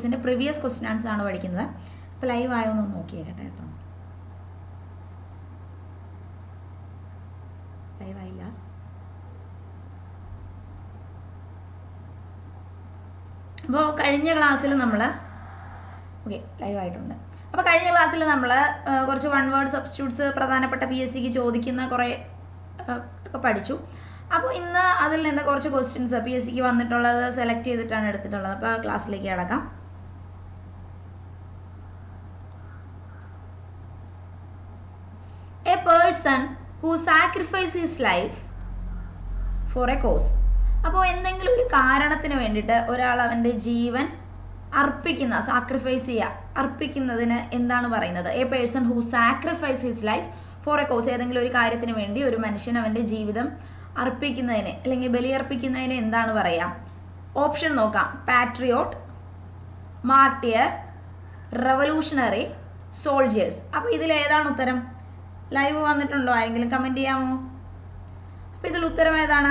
ക്വിസിൻ്റെ previous question answer ആണ് പഠിക്കുന്നത് അപ്പോൾ ലൈവ് ആയോ എന്ന് നോക്കിയേക്കട്ടെ കേട്ടോ ലൈവ് ആയില്ല അപ്പോൾ കഴിഞ്ഞ ക്ലാസ്സിൽ നമ്മൾ ഓക്കെ ലൈവ് ആയിട്ടുണ്ട് അപ്പോൾ കഴിഞ്ഞ ക്ലാസ്സിൽ നമ്മൾ കുറച്ച് വൺ വേർഡ് സബ്സ്റ്റിറ്റ്യൂട്ട്സ് പ്രധാനപ്പെട്ട പി എസ് സിക്ക് ചോദിക്കുന്ന കുറേ ആ, ഒക്കെ പഠിച്ചു അപ്പോൾ ഇന്ന് അതിൽ നിന്ന് കുറച്ച് ക്വസ്റ്റ്യൻസ് പി എസ് സിക്ക് വന്നിട്ടുള്ളത് സെലക്ട് ചെയ്തിട്ടാണ് എടുത്തിട്ടുള്ളത് അപ്പോൾ ക്ലാസ്സിലേക്ക് കിടക്കാം a person who sacrifice his life for a cause അപ്പോൾ എന്തെങ്കിലും ഒരു കാരണത്തിന് വേണ്ടിയിട്ട് ഒരാൾ അവൻ്റെ ജീവൻ അർപ്പിക്കുന്ന സാക്രിഫൈസ് ചെയ്യുക അർപ്പിക്കുന്നതിന് എന്താണ് പറയുന്നത് a person who sacrifice his life for a cause ഏതെങ്കിലും ഒരു കാര്യത്തിന് വേണ്ടി ഒരു മനുഷ്യൻ അവൻ്റെ ജീവിതം അർപ്പിക്കുന്നതിന് അല്ലെങ്കിൽ ബലിയർപ്പിക്കുന്നതിന് എന്താണ് പറയുക ഓപ്ഷൻ നോക്കാം പാട്രിയോട്ട് മാർട്ടിയർ റവല്യൂഷണറി സോൾജിയേഴ്സ് അപ്പോൾ ഇതിൽ ഏതാണ് ഉത്തരം ലൈവ് വന്നിട്ടുണ്ടോ ആരെങ്കിലും കമൻറ്റ് ചെയ്യാമോ അപ്പോൾ ഇതിൽ ഉത്തരം ഏതാണ്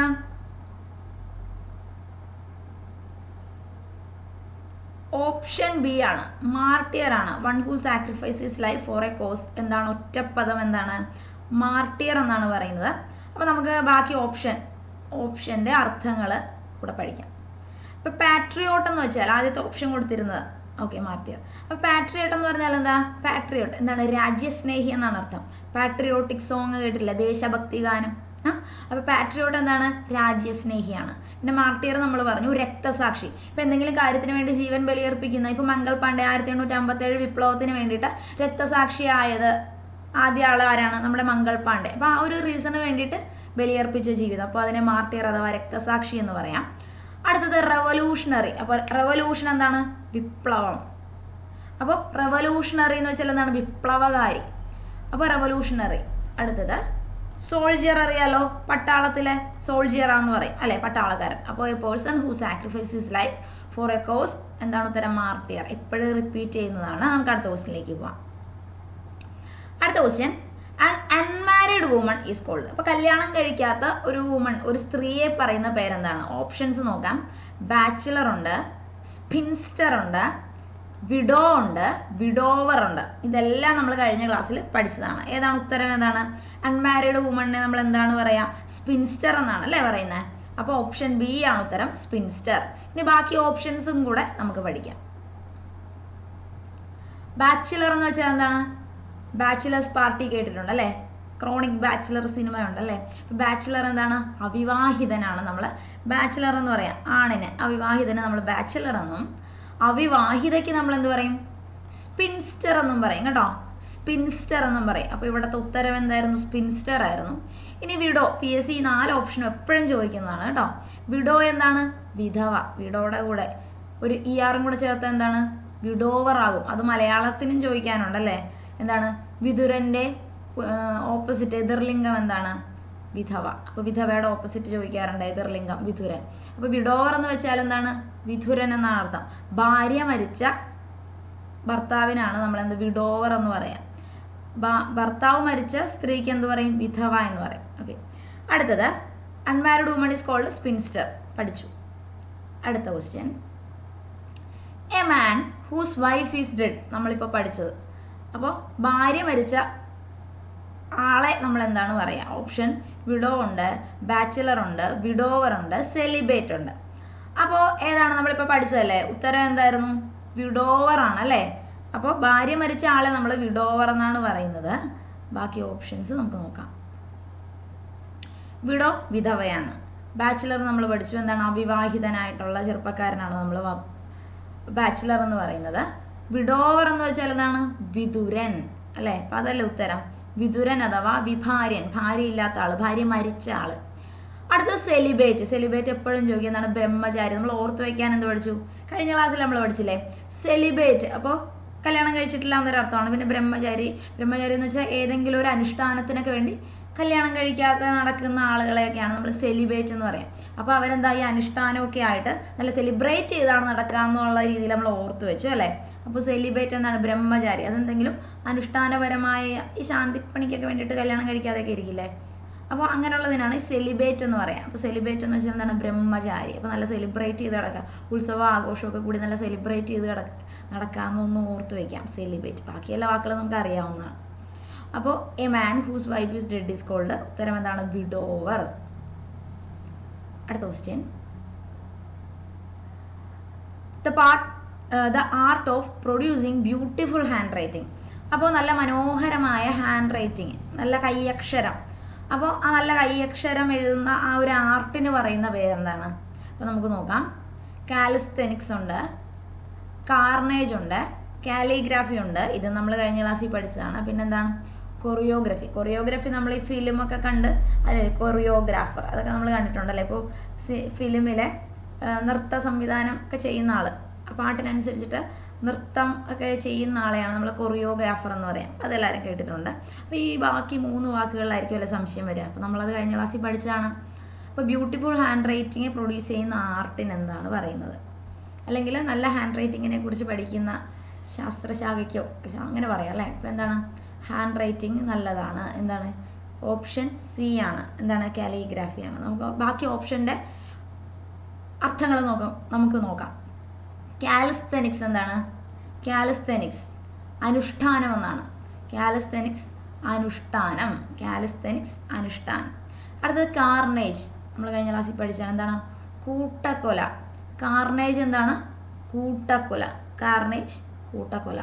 ഓപ്ഷൻ ബി ആണ് മാർട്ടിയർ ആണ് one who sacrifice his life for a cause എന്താണ് ഒറ്റപ്പദം എന്താണ് മാർട്ടിയർ എന്നാണ് പറയുന്നത് അപ്പോൾ നമുക്ക് ബാക്കി ഓപ്ഷൻ ഓപ്ഷൻ്റെ അർത്ഥങ്ങൾ കൂടെ പഠിക്കാം ഇപ്പോൾ പാട്രിയോട്ട് എന്ന് വെച്ചാൽ ആദ്യത്തെ ഓപ്ഷൻ കൊടുത്തിരുന്നത് ഓക്കെ മാർട്ടിയർ അപ്പോൾ പാട്രിയോട്ട് എന്ന് പറഞ്ഞാൽ എന്താ പാട്രിയോട്ട് എന്താണ് രാജ്യസ്നേഹി എന്നാണ് അർത്ഥം പാട്രിയോട്ടിക് സോങ് കേട്ടില്ല ദേശഭക്തി ഗാനം ആ അപ്പോൾ പാട്രിയോട്ട് എന്താണ് രാജ്യസ്നേഹിയാണ് പിന്നെ മാർട്ടിയർ നമ്മൾ പറഞ്ഞു രക്തസാക്ഷി ഇപ്പം എന്തെങ്കിലും കാര്യത്തിന് വേണ്ടി ജീവൻ ബലിയർപ്പിക്കുന്ന ഇപ്പോൾ മംഗൾ പാണ്ഡെ ആയിരത്തി എണ്ണൂറ്റി അമ്പത്തേഴ് വിപ്ലവത്തിന് വേണ്ടിയിട്ട് രക്തസാക്ഷിയായത് ആദ്യ ആൾ ആരാണ് നമ്മുടെ മംഗൾ പാണ്ഡെ അപ്പോൾ ആ ഒരു റീസണ് വേണ്ടിയിട്ട് ബലിയർപ്പിച്ച ജീവിതം അപ്പോൾ അതിനെ മാർട്ടിയർ അഥവാ രക്തസാക്ഷി എന്ന് പറയാം അടുത്തത് റവല്യൂഷണറി അപ്പോൾ റവല്യൂഷൻ എന്താണ് വിപ്ലവം അപ്പോൾ റവല്യൂഷണറി എന്ന് വെച്ചാൽ എന്താണ് വിപ്ലവകാരി അപ്പോൾ റവല്യൂഷണറി അടുത്തത് സോൾജിയർ അറിയാലോ പട്ടാളത്തിലെ സോൾജിയർ എന്ന് പറയും അല്ലെ പട്ടാളക്കാരൻ അപ്പോൾ a person who sacrifice his life for a cause എന്താണ് ഉത്തരം മാർട്ടിയർ എപ്പോഴും റിപ്പീറ്റ് ചെയ്യുന്നതാണ് നമുക്ക് അടുത്ത ക്വസ്റ്റിനിലേക്ക് പോവാം അടുത്ത question an unmarried woman is called അപ്പോൾ കല്യാണം കഴിക്കാത്ത ഒരു വുമൺ ഒരു സ്ത്രീയെ പറയുന്ന പേരെന്താണ് ഓപ്ഷൻസ് നോക്കാം ബാച്ചിലർ ഉണ്ട് സ്പിൻസ്റ്റർ ഉണ്ട് വിഡോ ഉണ്ട് വിഡോവർ ഉണ്ട് ഇതെല്ലാം നമ്മൾ കഴിഞ്ഞ ക്ലാസ്സിൽ പഠിച്ചതാണ് ഏതാണ് ഉത്തരം ഏതാണ് അൺമാരീഡ് വുമണിനെ നമ്മൾ എന്താണ് പറയുക സ്പിൻസ്റ്റർ എന്നാണ് അല്ലേ പറയുന്നത് അപ്പോൾ ഓപ്ഷൻ ബി ആണ് ഉത്തരം സ്പിൻസ്റ്റർ ഇനി ബാക്കി ഓപ്ഷൻസും കൂടെ നമുക്ക് പഠിക്കാം ബാച്ചിലർ എന്ന് വെച്ചാൽ എന്താണ് ബാച്ചിലേഴ്സ് പാർട്ടി കേട്ടിട്ടുണ്ട് അല്ലേ ക്രോണിക് ബാച്ചിലർ സിനിമ ഉണ്ടല്ലേ ബാച്ചിലർ എന്താണ് അവിവാഹിതനാണ് നമ്മൾ ബാച്ചിലർ എന്ന് പറയാം ആണിന് അവിവാഹിതന് നമ്മൾ ബാച്ചിലർ എന്നും അവിവാഹിതയ്ക്ക് നമ്മൾ എന്ത് പറയും സ്പിൻസ്റ്റർ എന്നും പറയും കേട്ടോ സ്പിൻസ്റ്റർ എന്നും പറയും അപ്പോൾ ഇവിടുത്തെ ഉത്തരം എന്തായിരുന്നു സ്പിൻസ്റ്റർ ആയിരുന്നു ഇനി വിഡോ പി എസ് സി നാല് ഓപ്ഷനും എപ്പോഴും ചോദിക്കുന്നതാണ് കേട്ടോ വിഡോ എന്താണ് വിധവ വിഡോയുടെ കൂടെ ഒരു ഇ ആറും കൂടെ ചേർത്ത എന്താണ് വിഡോവർ ആകും അത് മലയാളത്തിനും ചോദിക്കാനുണ്ടല്ലേ എന്താണ് വിതുരൻ്റെ ഓപ്പോസിറ്റ് എതിർലിംഗം എന്താണ് വിധവ അപ്പോൾ വിധവയുടെ ഓപ്പോസിറ്റ് ചോദിക്കാറുണ്ട് എതിർലിംഗം വിധുരൻ അപ്പോൾ വിഡോവർ എന്ന് വെച്ചാൽ എന്താണ് വിധുരൻ എന്നാണ് അർത്ഥം ഭാര്യ മരിച്ച ഭർത്താവിനാണ് നമ്മൾ എന്ത് വിഡോവർ എന്ന് പറയാം ഭ- ഭർത്താവ് മരിച്ച സ്ത്രീക്ക് എന്ത് പറയും വിധവ എന്ന് പറയും ഓക്കെ അടുത്തത് unmarried woman is called spinster പഠിച്ചു അടുത്ത question a man whose wife is dead നമ്മളിപ്പോൾ പഠിച്ചത് അപ്പോൾ ഭാര്യ മരിച്ച ആളെ നമ്മൾ എന്താണ് പറയുക ഓപ്ഷൻ വിഡോ ഉണ്ട് ബാച്ചിലർ ഉണ്ട് വിഡോവർ ഉണ്ട് സെലിബേറ്റ് ഉണ്ട് അപ്പോൾ ഏതാണ് നമ്മളിപ്പോൾ പഠിച്ചതല്ലേ ഉത്തരം എന്തായിരുന്നു വിഡോവർ ആണ് അല്ലേ അപ്പോൾ ഭാര്യ മരിച്ച ആളെ നമ്മൾ വിഡോവർ എന്നാണ് പറയുന്നത് ബാക്കി ഓപ്ഷൻസ് നമുക്ക് നോക്കാം വിഡോ വിധവയാണ് ബാച്ചിലർ നമ്മൾ പഠിച്ചു എന്താണ് അവിവാഹിതനായിട്ടുള്ള ചെറുപ്പക്കാരനാണ് നമ്മൾ ബാച്ചിലർ എന്ന് പറയുന്നത് വിഡോവർ എന്ന് വെച്ചാൽ എന്താണ് വിതുരൻ അല്ലേ അപ്പം അതല്ലേ ഉത്തരം വിതുരൻ അഥവാ വിഭാര്യൻ ഭാര്യയില്ലാത്ത ആള് ഭാര്യ മരിച്ച ആള് അടുത്ത സെലിബേറ്റ് സെലിബേറ്റ് എപ്പോഴും ചോദിക്കുക എന്താണ് ബ്രഹ്മചാരി നമ്മൾ ഓർത്ത് വയ്ക്കാൻ എന്ത് പഠിച്ചു കഴിഞ്ഞ ക്ലാസ്സിൽ നമ്മൾ പഠിച്ചില്ലേ സെലിബേറ്റ് അപ്പോൾ കല്യാണം കഴിച്ചിട്ടില്ല എന്നൊരു അർത്ഥമാണ് പിന്നെ ബ്രഹ്മചാരി ബ്രഹ്മചാരി എന്ന് വെച്ചാൽ ഏതെങ്കിലും ഒരു അനുഷ്ഠാനത്തിനൊക്കെ വേണ്ടി കല്യാണം കഴിക്കാതെ നടക്കുന്ന ആളുകളെയൊക്കെയാണ് നമ്മൾ സെലിബ്രേറ്റ് എന്ന് പറയാം അപ്പോൾ അവരെന്താ ഈ അനുഷ്ഠാനമൊക്കെ ആയിട്ട് നല്ല സെലിബ്രേറ്റ് ചെയ്താണ് നടക്കുക എന്നുള്ള രീതിയിൽ നമ്മൾ ഓർത്ത് വെച്ചു അല്ലേ അപ്പോൾ സെലിബ്രേറ്റ് എന്താണ് ബ്രഹ്മചാരി അതെന്തെങ്കിലും അനുഷ്ഠാനപരമായ ഈ ശാന്തിപ്പണിക്കൊക്കെ വേണ്ടിയിട്ട് കല്യാണം കഴിക്കാതെയൊക്കെ ഇരിക്കില്ലേ അപ്പോൾ അങ്ങനെയുള്ളതിനാണ് സെലിബ്രേറ്റ് എന്ന് പറയാം അപ്പോൾ സെലിബ്രേറ്റ് എന്ന് വെച്ചാൽ എന്താണ് ബ്രഹ്മചാരി അപ്പോൾ നല്ല സെലിബ്രേറ്റ് ചെയ്ത് കിടക്കുക ഉത്സവ ആഘോഷമൊക്കെ കൂടി നല്ല സെലിബ്രേറ്റ് ചെയ്ത് കിടക്കുക നടക്കാമെന്നൊന്ന് ഓർത്ത് വയ്ക്കാം സെലിബ്രേറ്റ് ബാക്കിയെല്ലാ വാക്കുകളും നമുക്ക് അറിയാവുന്നതാണ് അപ്പോൾ a man whose wife is dead is called ഉത്തരം എന്താണ് വിഡോവർ അടുത്ത question the part the art of producing beautiful handwriting അപ്പോൾ നല്ല മനോഹരമായ ഹാൻഡ് റൈറ്റിംഗ് നല്ല കൈയക്ഷരം അപ്പോൾ ആ നല്ല കൈയക്ഷരം എഴുതുന്ന ആ ഒരു ആർട്ടിന് പറയുന്ന പേരെന്താണ് അപ്പോൾ നമുക്ക് നോക്കാം കാലിസ്തെനിക്സ് ഉണ്ട് കാർണേജ് ഉണ്ട് കാലിഗ്രാഫി ഉണ്ട് ഇത് നമ്മൾ കഴിഞ്ഞ ക്ലാസ്സിൽ പഠിച്ചതാണ് പിന്നെന്താണ് കൊറിയോഗ്രഫി കൊറിയോഗ്രഫി നമ്മൾ ഈ ഫിലിമൊക്കെ കണ്ട് അതെ കൊറിയോഗ്രാഫർ അതൊക്കെ നമ്മൾ കണ്ടിട്ടുണ്ടല്ലേ ഇപ്പോൾ ഫിലിമിലെ നൃത്ത സംവിധാനം ഒക്കെ ചെയ്യുന്ന ആൾ ആ പാട്ടിനനുസരിച്ചിട്ട് നൃത്തം ഒക്കെ ചെയ്യുന്ന ആളെയാണ് നമ്മൾ കൊറിയോഗ്രാഫർ എന്ന് പറയാം അതെല്ലാവരും കേട്ടിട്ടുണ്ട് അപ്പോൾ ഈ ബാക്കി മൂന്ന് വാക്കുകളിലായിരിക്കും അല്ലേ സംശയം വരിക അപ്പോൾ നമ്മളത് കഴിഞ്ഞ ക്ലാസ്സിൽ പഠിച്ചതാണ് അപ്പോൾ ബ്യൂട്ടിഫുൾ ഹാൻഡ് റൈറ്റിംഗ് പ്രൊഡ്യൂസ് ചെയ്യുന്ന ആർട്ടിന് എന്താണ് പറയുന്നത് അല്ലെങ്കിൽ നല്ല ഹാൻഡ് റൈറ്റിങ്ങിനെ കുറിച്ച് പഠിക്കുന്ന ശാസ്ത്രശാഖയ്ക്കോ അങ്ങനെ പറയാം അല്ലേ ഇപ്പോൾ എന്താണ് ഹാൻഡ് റൈറ്റിംഗ് നല്ലതാണ് എന്താണ് ഓപ്ഷൻ സി ആണ് എന്താണ് കാലിഗ്രാഫിയാണ് നമുക്ക് ബാക്കി ഓപ്ഷൻ്റെ അർത്ഥങ്ങൾ നോക്കാം നമുക്ക് നോക്കാം കാലിസ്തെനിക്സ് എന്താണ് കാലിസ്തെനിക്സ് അനുഷ്ഠാനം എന്നാണ് കാലിസ്തെനിക്സ് അനുഷ്ഠാനം കാലിസ്തെനിക്സ് അനുഷ്ഠാനം അടുത്തത് കാർണേജ് നമ്മൾ കഴിഞ്ഞ ക്ലാസ്സിൽ പഠിച്ചാണ് എന്താണ് കൂട്ടക്കൊല കാർണേജ് എന്താണ് കൂട്ടക്കൊല കാർണേജ് കൂട്ടക്കൊല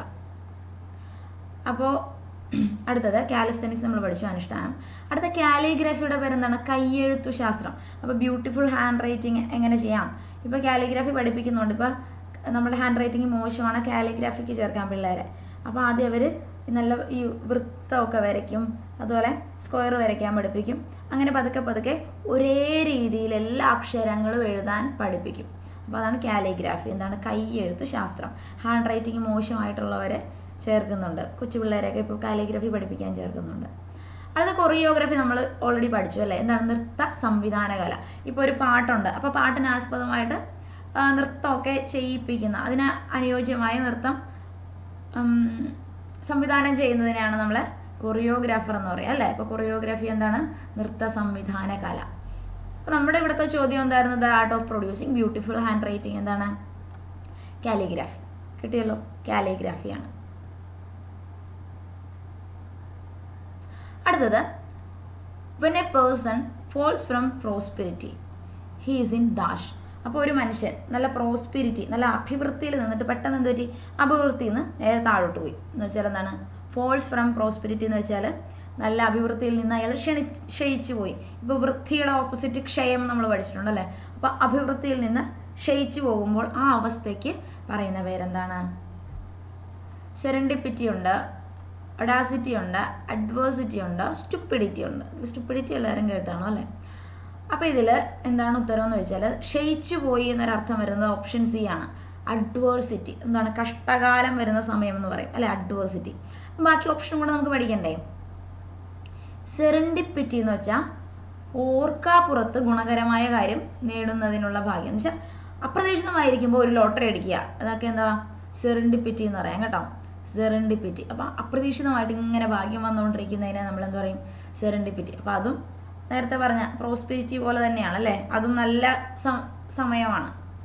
അപ്പോൾ അടുത്തത് കാലിസ്തനിക്സ് നമ്മൾ പഠിച്ചു അനുഷ്ഠാനം അടുത്ത കാലിഗ്രാഫിയുടെ പേരെന്താണ് കയ്യെഴുത്തു ശാസ്ത്രം അപ്പോൾ ബ്യൂട്ടിഫുൾ ഹാൻഡ് റൈറ്റിംഗ് എങ്ങനെ ചെയ്യാം ഇപ്പോൾ കാലിഗ്രാഫി പഠിപ്പിക്കുന്നുണ്ട് ഇപ്പോൾ നമ്മുടെ ഹാൻഡ് റൈറ്റിംഗ് മോശമാണ് കാലിഗ്രാഫിക്ക് ചേർക്കാൻ പിള്ളേരെ അപ്പോൾ ആദ്യം അവർ നല്ല ഈ വൃത്തമൊക്കെ വരയ്ക്കും അതുപോലെ സ്ക്വയർ വരയ്ക്കാൻ പഠിപ്പിക്കും അങ്ങനെ പതുക്കെ പതുക്കെ ഒരേ രീതിയിൽ എല്ലാ അക്ഷരങ്ങളും എഴുതാൻ പഠിപ്പിക്കും അപ്പോൾ അതാണ് കാലിഗ്രാഫി എന്താണ് കൈയെഴുത്തു ശാസ്ത്രം ഹാൻഡ് റൈറ്റിംഗ് മോശമായിട്ടുള്ളവരെ ചേർക്കുന്നുണ്ട് കൊച്ചു പിള്ളേരെയൊക്കെ ഇപ്പോൾ കാലിഗ്രഫി പഠിപ്പിക്കാൻ ചേർക്കുന്നുണ്ട് അടുത്ത കൊറിയോഗ്രഫി നമ്മൾ ഓൾറെഡി പഠിച്ചു അല്ലേ എന്താണ് നൃത്ത സംവിധാന കല ഇപ്പോൾ ഒരു പാട്ടുണ്ട് അപ്പോൾ പാട്ടിന് ആസ്പദമായിട്ട് നൃത്തമൊക്കെ ചെയ്യിപ്പിക്കുന്ന അതിന് അനുയോജ്യമായ നൃത്തം സംവിധാനം ചെയ്യുന്നതിനാണ് നമ്മൾ കൊറിയോഗ്രാഫർ എന്ന് പറയുക അല്ലേ ഇപ്പോൾ കൊറിയോഗ്രാഫി എന്താണ് നൃത്ത സംവിധാന കല അപ്പോൾ നമ്മുടെ ഇവിടുത്തെ ചോദ്യം എന്തായിരുന്നു the art of producing beautiful handwriting എന്താണ് കാലിഗ്രാഫി കിട്ടിയല്ലോ കാലിഗ്രാഫിയാണ് അടുത്തത് when a person falls from prosperity he is in dash അപ്പോൾ ഒരു മനുഷ്യൻ നല്ല പ്രോസ്പിരിറ്റി നല്ല അഭിവൃദ്ധിയിൽ നിന്നിട്ട് പെട്ടെന്ന് എന്ത് പറ്റി അഭിവൃദ്ധിയിൽ നിന്ന് നേരെ താഴോട്ട് പോയി എന്ന് വെച്ചാൽ എന്താണ് ഫോൾസ് ഫ്രം പ്രോസ്പിരിറ്റി എന്ന് വെച്ചാൽ നല്ല അഭിവൃദ്ധിയിൽ നിന്ന് അയാൾ ക്ഷണി ക്ഷയിച്ചു പോയി ഇപ്പോൾ വൃത്തിയുടെ ഓപ്പോസിറ്റ് ക്ഷയം നമ്മൾ പഠിച്ചിട്ടുണ്ടല്ലേ അപ്പോൾ അഭിവൃദ്ധിയിൽ നിന്ന് ക്ഷയിച്ചു പോകുമ്പോൾ ആ അവസ്ഥയ്ക്ക് പറയുന്ന പേരെന്താണ് സെറൻഡിപ്പിറ്റി ഉണ്ട് ഒഡാസിറ്റി ഉണ്ട് അഡ്വേഴ്സിറ്റി ഉണ്ട് സ്റ്റുപ്പിഡിറ്റി ഉണ്ട് സ്റ്റുപ്പിഡിറ്റി എല്ലാവരും കേട്ടാണോ അല്ലേ അപ്പോൾ ഇതിൽ എന്താണ് ഉത്തരം എന്ന് വെച്ചാൽ ക്ഷയിച്ചു പോയി എന്നൊരർത്ഥം വരുന്നത് ഓപ്ഷൻ സി ആണ് അഡ്വേഴ്സിറ്റി എന്താണ് കഷ്ടകാലം വരുന്ന സമയം എന്ന് പറയും അല്ലെ അഡ്വേഴ്സിറ്റി ബാക്കി ഓപ്ഷൻ കൂടെ നമുക്ക് പഠിക്കണ്ടേ സെറൻഡിപ്പിറ്റി എന്ന് വെച്ചാൽ ഓർക്കാപ്പുറത്ത് ഗുണകരമായ കാര്യം നേടുന്നതിനുള്ള ഭാഗ്യം എന്ന് വെച്ചാൽ അപ്രതീക്ഷിതമായിരിക്കുമ്പോൾ ഒരു ലോട്ടറി അടിക്കുക അതൊക്കെ എന്താ സെറൻഡിപ്പിറ്റി എന്ന് പറയാം കേട്ടോ സെറൻഡിപ്പിറ്റി അപ്പം അപ്രതീക്ഷിതമായിട്ട് ഇങ്ങനെ ഭാഗ്യം വന്നുകൊണ്ടിരിക്കുന്നതിനെ നമ്മൾ എന്താ പറയും സെറൻഡിപ്പിറ്റി അപ്പം അതും നേരത്തെ പറഞ്ഞ പ്രോസ്പിരിറ്റി പോലെ തന്നെയാണ് അല്ലേ അതും നല്ല സമയമാണ്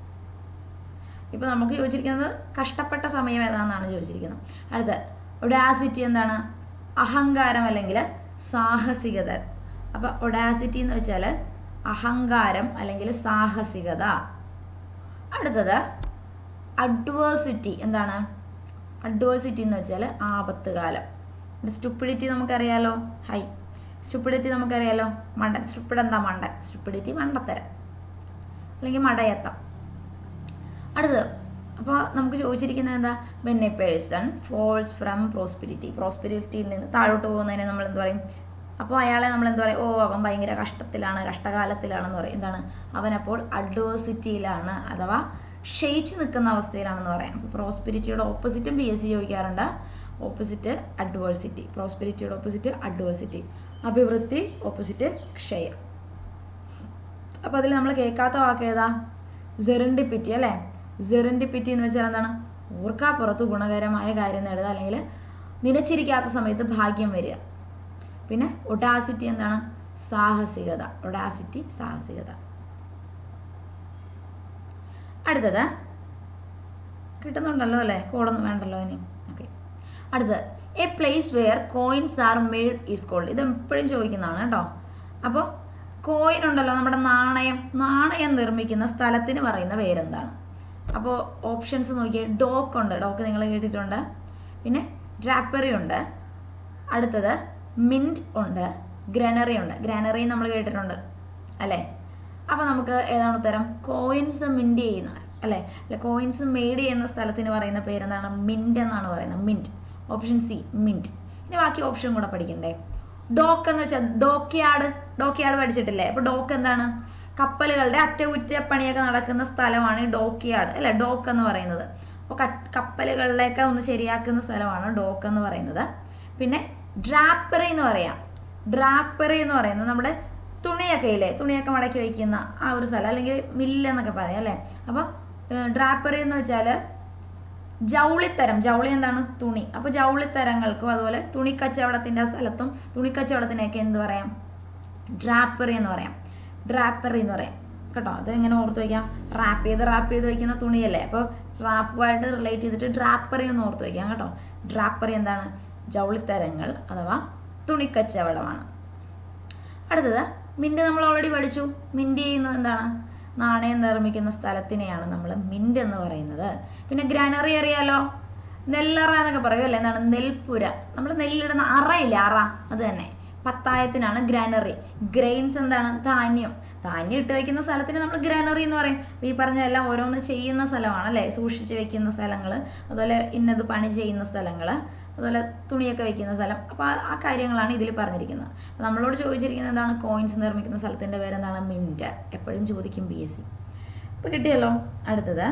ഇപ്പം നമുക്ക് ചോദിച്ചിരിക്കുന്നത് കഷ്ടപ്പെട്ട സമയം ഏതാണെന്നാണ് ചോദിച്ചിരിക്കുന്നത് അടുത്ത ഒഡാസിറ്റി എന്താണ് അഹങ്കാരം അല്ലെങ്കിൽ സാഹസികത അപ്പം ഒഡാസിറ്റി എന്ന് വെച്ചാൽ അഹങ്കാരം അല്ലെങ്കിൽ സാഹസികത അടുത്തത് അഡ്വേഴ്സിറ്റി എന്താണ് അഡ്വേഴ്സിറ്റി എന്ന് വെച്ചാൽ ആപത്ത് കാലം സ്റ്റുപ്പിഡിറ്റി നമുക്കറിയാലോ ഹൈ സ്റ്റുപ്പിഡിറ്റി നമുക്കറിയാലോ മണ്ടൻ സ്റ്റുപ്പിഡ് എന്താ മണ്ടൻ സ്റ്റുപ്പിഡിറ്റി മണ്ടത്തരം അല്ലെങ്കിൽ മടയത്തം അടുത്തത് അപ്പോൾ നമുക്ക് ചോദിച്ചിരിക്കുന്നത് എന്താ when a person falls from prosperity പ്രോസ്പിരിറ്റിയിൽ നിന്ന് താഴോട്ട് പോകുന്നതിനെ നമ്മൾ എന്ത് പറയും അപ്പോൾ അയാളെ നമ്മൾ എന്ത് പറയും ഓ അവൻ ഭയങ്കര കഷ്ടത്തിലാണ് കഷ്ടകാലത്തിലാണെന്ന് പറയും എന്താണ് അവനപ്പോൾ അഡ്വേഴ്സിറ്റിയിലാണ് അഥവാ ക്ഷയിച്ച് നിൽക്കുന്ന അവസ്ഥയിലാണെന്ന് പറയാം അപ്പോൾ പ്രോസ്പിരിറ്റിയുടെ ഓപ്പോസിറ്റും പി എസ് സി ചോദിക്കാറുണ്ട് ഓപ്പോസിറ്റ് അഡ്വേഴ്സിറ്റി പ്രോസ്പിരിറ്റിയുടെ ഓപ്പോസിറ്റ് അഡ്വേഴ്സിറ്റി അഭിവൃദ്ധി ഓപ്പോസിറ്റ് ക്ഷയം അപ്പോൾ അതിൽ നമ്മൾ കേൾക്കാത്ത വാക്ക് ഏതാ സെറൻഡിപ്പിറ്റി അല്ലേ സെറൻഡിപ്പിറ്റി എന്ന് വെച്ചാൽ എന്താണ് ഓർക്കാപ്പുറത്ത് ഗുണകരമായ കാര്യം നേടുക അല്ലെങ്കിൽ നിലച്ചിരിക്കാത്ത സമയത്ത് ഭാഗ്യം വരിക പിന്നെ ഒഡാസിറ്റി എന്താണ് സാഹസികത ഒഡാസിറ്റി സാഹസികത അടുത്തത് കിട്ടുന്നുണ്ടല്ലോ അല്ലേ കോഡൊന്നും വേണ്ടല്ലോ ഇനി ഓക്കെ അടുത്ത് a place where coins are made is called ഇത് എപ്പോഴും ചോദിക്കുന്നതാണ് കേട്ടോ അപ്പോൾ കോയിൻ ഉണ്ടല്ലോ നമ്മുടെ നാണയം നാണയം നിർമ്മിക്കുന്ന സ്ഥലത്തിന് പറയുന്ന പേരെന്താണ് അപ്പോൾ ഓപ്ഷൻസ് നോക്കിയാൽ ഡോക്ക് ഉണ്ട് ഡോക്ക് നിങ്ങൾ കേട്ടിട്ടുണ്ട് പിന്നെ ഡ്രാപ്പറി ഉണ്ട് അടുത്തത് മിൻറ്റ് ഉണ്ട് ഗ്രനറി ഉണ്ട് ഗ്രനറി നമ്മൾ കേട്ടിട്ടുണ്ട് അല്ലേ അപ്പോൾ നമുക്ക് ഏതാണ് ഉത്തരം കോയിൻസ് മിൻറ്റ് ചെയ്യുന്ന അല്ലേ അല്ലെ കോയിൻസ് മെയ്ഡ് ചെയ്യുന്ന സ്ഥലത്തിന് പറയുന്ന പേരെന്താണ് മിൻറ്റ് എന്നാണ് പറയുന്നത് മിൻറ്റ് ഓപ്ഷൻ സി മിൻറ്റ് ഇനി ബാക്കി ഓപ്ഷൻ കൂടെ പഠിക്കണ്ടേ ഡോക്ക് എന്ന് വെച്ചാൽ ഡോക്യാർഡ് ഡോക്യാർഡ് പഠിച്ചിട്ടില്ലേ അപ്പോൾ ഡോക്ക് എന്താണ് കപ്പലുകളുടെ അറ്റകുറ്റപ്പണിയൊക്കെ നടക്കുന്ന സ്ഥലമാണ് ഈ ഡോക്യാർഡ് അല്ലേ ഡോക്ക് എന്ന് പറയുന്നത് അപ്പോൾ കപ്പലുകളിലേക്ക് ഒന്ന് ശരിയാക്കുന്ന സ്ഥലമാണ് ഡോക്ക് എന്ന് പറയുന്നത് പിന്നെ ഡ്രാപ്പറി എന്ന് പറയാം ഡ്രാപ്പറി എന്ന് പറയുന്നത് നമ്മുടെ തുണിയൊക്കെ ഇല്ലേ തുണിയൊക്കെ മടക്കി വയ്ക്കുന്ന ആ ഒരു സ്ഥലം അല്ലെങ്കിൽ മില്ല് എന്നൊക്കെ പറയാം അല്ലേ അപ്പോൾ ഡ്രാപ്പറി എന്ന് വെച്ചാൽ ജൗളിത്തരം ജൗളി എന്താണ് തുണി അപ്പോൾ ജൗളിത്തരങ്ങൾക്കും അതുപോലെ തുണിക്കച്ചവടത്തിൻ്റെ സ്ഥലത്തും തുണിക്കച്ചവടത്തിനെയൊക്കെ എന്ത് പറയാം ഡ്രാപ്പറി എന്ന് പറയാം ഡ്രാപ്പറി എന്ന് പറയാം കേട്ടോ അത് എങ്ങനെ ഓർത്ത് വയ്ക്കാം റാപ്പ് ചെയ്ത് റാപ്പ് ചെയ്ത് വയ്ക്കുന്ന തുണിയല്ലേ അപ്പോൾ റാപ്പുമായിട്ട് റിലേറ്റ് ചെയ്തിട്ട് ഡ്രാപ്പറി എന്ന് ഓർത്ത് വയ്ക്കാം കേട്ടോ ഡ്രാപ്പറി എന്താണ് ജൗളിത്തരങ്ങൾ അഥവാ തുണിക്കച്ചവടമാണ് അടുത്തത് മിൻറ്റ് നമ്മൾ ഓൾറെഡി പഠിച്ചു മിൻറ്റ് ചെയ്യുന്നത് എന്താണ് നാണയം നിർമ്മിക്കുന്ന സ്ഥലത്തിനെയാണ് നമ്മൾ മിൻറ്റ് എന്ന് പറയുന്നത് പിന്നെ ഗ്രാനറി അറിയാലോ നെല്ലറ എന്നൊക്കെ പറയുമല്ലേ എന്താണ് നെൽപ്പുര നമ്മൾ നെല്ലിടുന്ന അറയില്ലേ അറ അത് തന്നെ പത്തായത്തിനാണ് ഗ്രാനറി ഗ്രെയിൻസ് എന്താണ് ധാന്യം ധാന്യം ഇട്ട് വെക്കുന്ന സ്ഥലത്തിന് നമ്മൾ ഗ്രാനറി എന്ന് പറയും ഈ പറഞ്ഞതെല്ലാം ഓരോന്ന് ചെയ്യുന്ന സ്ഥലമാണ് അല്ലേ സൂക്ഷിച്ച് വെക്കുന്ന സ്ഥലങ്ങൾ അതുപോലെ ഇന്നത് പണി ചെയ്യുന്ന സ്ഥലങ്ങൾ അതുപോലെ തുണിയൊക്കെ വെക്കുന്ന സ്ഥലം അപ്പോൾ ആ കാര്യങ്ങളാണ് ഇതിൽ പറഞ്ഞിരിക്കുന്നത് അപ്പോൾ നമ്മളോട് ചോദിച്ചിരിക്കുന്നത് എന്താണ് കോയിൻസ് നിർമ്മിക്കുന്ന സ്ഥലത്തിൻ്റെ പേരെന്താണ് മിൻറ്റ് എപ്പോഴും ചോദിക്കും ബി എസ് സി ഇപ്പോൾ കിട്ടിയല്ലോ അടുത്തത്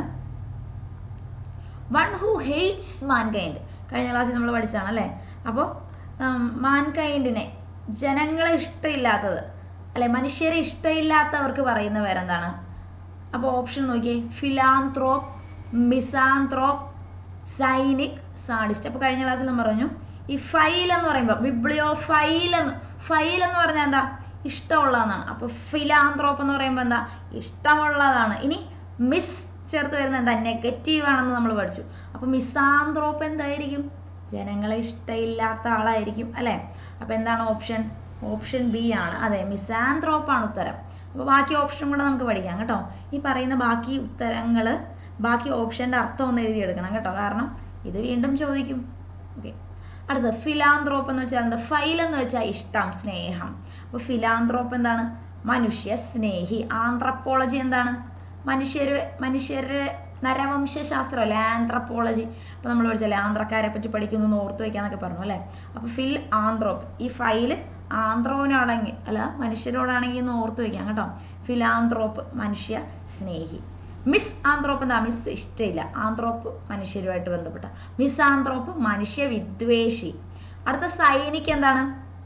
വൺ ഹൂ ഹെയ്റ്റ്സ് മാൻകൈൻഡ് കഴിഞ്ഞ ക്ലാസ്സിൽ നമ്മൾ പഠിച്ചതാണ് അല്ലേ അപ്പോൾ മാൻകൈൻഡിനെ ജനങ്ങളെ ഇഷ്ടമില്ലാത്തത് അല്ലെ മനുഷ്യരെ ഇഷ്ടമില്ലാത്തവർക്ക് പറയുന്ന പേരെന്താണ് അപ്പോൾ ഓപ്ഷൻ നോക്കിയേ ഫിലാന്ത്രോപ്പ് മിസാന്ത്രോപ്പ് സൈനിക് സാഡിസ്റ്റ് അപ്പോൾ കഴിഞ്ഞ ക്ലാസ്സിൽ ഞാൻ പറഞ്ഞു ഈ ഫൈൽ എന്ന് പറയുമ്പോൾ ബിബ്ലിയോ ഫൈൽ എന്ന് ഫൈൽ എന്ന് പറഞ്ഞാൽ എന്താ ഇഷ്ടമുള്ളതെന്നാണ് അപ്പോൾ ഫിലാന്ത്രോപ്പ് എന്ന് പറയുമ്പോൾ എന്താ ഇഷ്ടമുള്ളതാണ് ഇനി മിസ് ചേർത്ത് വരുന്നത് എന്താ നെഗറ്റീവ് ആണെന്ന് നമ്മൾ പഠിച്ചു അപ്പോൾ മിസാന്ത്രോപ്പ് എന്തായിരിക്കും ജനങ്ങളെ ഇഷ്ടമില്ലാത്ത ആളായിരിക്കും അല്ലേ അപ്പോൾ എന്താണ് ഓപ്ഷൻ ഓപ്ഷൻ ബി ആണ് അതെ മിസാന്ത്രോപ്പാണ് ഉത്തരം അപ്പോൾ ബാക്കി ഓപ്ഷൻ കൂടെ നമുക്ക് പഠിക്കാം കേട്ടോ ഈ പറയുന്ന ബാക്കി ഉത്തരങ്ങൾ ബാക്കി ഓപ്ഷൻ്റെ അർത്ഥം ഒന്ന് എഴുതിയെടുക്കണം കേട്ടോ കാരണം ഇത് വീണ്ടും ചോദിക്കും ഓക്കെ അടുത്ത ഫിലാന്ത്രോപ്പ് എന്ന് വെച്ചാൽ എന്താ ഫൈൽ എന്ന് വെച്ചാൽ ഇഷ്ടം സ്നേഹം അപ്പോൾ ഫിലാന്ത്രോപ്പ് എന്താണ് മനുഷ്യ സ്നേഹി ആന്ത്രപ്പോളജി എന്താണ് മനുഷ്യര് മനുഷ്യരുടെ നരവംശാസ്ത്രം അല്ലേ ആന്ത്രപ്പോളജി അപ്പോൾ നമ്മൾ പഠിച്ചല്ലേ ആന്ധ്രക്കാരെ പറ്റി പഠിക്കുന്നു എന്ന് ഓർത്ത് വയ്ക്കാന്നൊക്കെ പറഞ്ഞു അല്ലേ അപ്പോൾ ഫിൽ ആന്ത്രോപ്പ് ഈ ഫൈല് ആന്ത്രോവിനോടെങ്കിൽ അല്ല മനുഷ്യരോടാണെങ്കിൽ ഒന്ന് ഓർത്ത് വയ്ക്കാം കേട്ടോ ഫിലാന്ത്രോപ്പ് മനുഷ്യ സ്നേഹി മിസ് ആന്ത്രോപ്പ് എന്താ മിസ് ഇഷ്ടമില്ല ആന്ത്രോപ്പ് മനുഷ്യരുമായിട്ട് ബന്ധപ്പെട്ട മിസ് ആന്ത്രോപ്പ് മനുഷ്യ വിദ്വേഷി അടുത്ത സൈനിക് എന്താണ്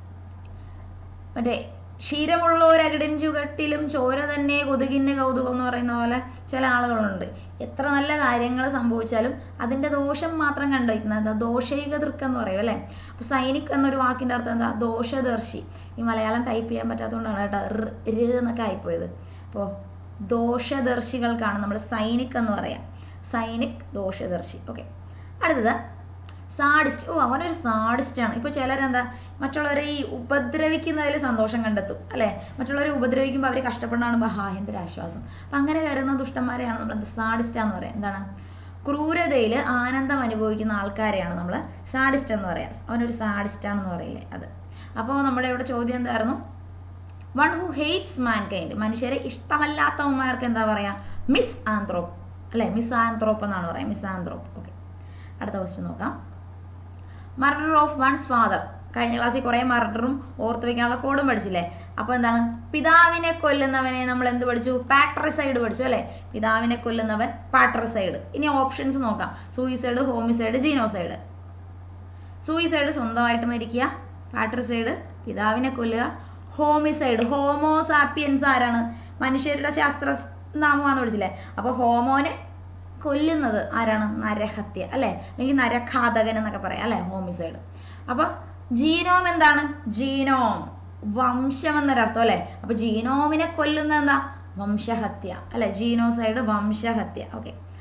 മറ്റേ ക്ഷീരമുള്ളോരകിടൻ ചുകട്ടിലും ചോര തന്നെ കൊതുകിൻ്റെ കൗതുകം എന്ന് പറയുന്ന പോലെ ചില ആളുകളുണ്ട് എത്ര നല്ല കാര്യങ്ങൾ സംഭവിച്ചാലും അതിൻ്റെ ദോഷം മാത്രം കണ്ടിരിക്കുന്നത് എന്താ ദോഷൈക ദൃക്ക് എന്ന് പറയും അല്ലേ അപ്പോൾ സൈനിക് എന്നൊരു വാക്കിൻ്റെ അർത്ഥം എന്താ ദോഷദർശി ഈ മലയാളം ടൈപ്പ് ചെയ്യാൻ പറ്റാത്തതുകൊണ്ടാണ് കേട്ടോ ര് എന്നൊക്കെ ആയിപ്പോയത് അപ്പോൾ ദോഷദർശികൾക്കാണ് നമ്മൾ സൈനിക് എന്ന് പറയാം സൈനിക് ദോഷദർശി ഓക്കെ അടുത്തത് സാഡിസ്റ്റ് ഓ അവനൊരു സാഡിസ്റ്റാണ് ഇപ്പോൾ ചിലരെന്താ മറ്റുള്ളവരെ ഈ ഉപദ്രവിക്കുന്നതിൽ സന്തോഷം കണ്ടെത്തും അല്ലേ മറ്റുള്ളവരെ ഉപദ്രവിക്കുമ്പോൾ അവർ കഷ്ടപ്പെടാണ് ഹാ എന്തൊരു ആശ്വാസം അപ്പം അങ്ങനെ കരുതുന്ന ദുഷ്ടന്മാരെയാണ് നമ്മൾ സാഡിസ്റ്റ് എന്ന് പറയാം എന്താണ് ക്രൂരതയിൽ ആനന്ദം അനുഭവിക്കുന്ന ആൾക്കാരെയാണ് നമ്മൾ സാഡിസ്റ്റ് എന്ന് പറയാം അവനൊരു സാഡിസ്റ്റാണെന്ന് പറയില്ലേ അത് അപ്പോൾ നമ്മുടെ ഇവിടെ ചോദ്യം എന്തായിരുന്നു one who hates mankind മനുഷ്യരെ ഇഷ്ടമല്ലാത്തവന്മാർക്ക് എന്താ പറയുക മിസ് ആന്ത്രോപ്പ് അല്ലേ മിസ് ആന്ത്രോപ്പ് എന്നാണ് പറയുക മിസ് ആന്ത്രോപ്പ് ഓക്കെ അടുത്ത ക്വസ്റ്റ്യൻ നോക്കാം മർഡർ ഓഫ് വൺസ് ഫാദർ കഴിഞ്ഞ ക്ലാസ്സിൽ കുറേ മർഡറും ഓർത്ത് വയ്ക്കാനുള്ള കോഡും പഠിച്ചില്ലേ അപ്പോൾ എന്താണ് പിതാവിനെ കൊല്ലുന്നവനെ നമ്മൾ എന്ത് പഠിച്ചു പാട്രിസൈഡ് പഠിച്ചു അല്ലേ പിതാവിനെ കൊല്ലുന്നവൻ പാട്രിസൈഡ് ഇനി ഓപ്ഷൻസ് നോക്കാം സൂയിസൈഡ് ഹോമിസൈഡ് ജീനോസൈഡ് സൂയിസൈഡ് സ്വന്തമായിട്ട് മരിക്കുക പാട്രിസൈഡ് പിതാവിനെ കൊല്ലുക ഹോമിസൈഡ് ഹോമോസാപ്പിയൻസ് ആരാണ് മനുഷ്യരുടെ ശാസ്ത്ര നാമമാണെന്ന് പഠിച്ചില്ലേ അപ്പോൾ ഹോമോനെ കൊല്ലുന്നത് ആരാണ് നരഹത്യ അല്ലേ അല്ലെങ്കിൽ നരഘാതകൻ എന്നൊക്കെ പറയാം അല്ലേ ഹോമിസൈഡ് അപ്പോൾ ജീനോം എന്താണ് ജീനോം വംശം എന്നൊരർത്ഥം അല്ലേ അപ്പോൾ ജീനോമിനെ കൊല്ലുന്നത് എന്താ വംശഹത്യ അല്ലെ ജീനോസൈഡ് വംശഹത്യ ഓക്കെ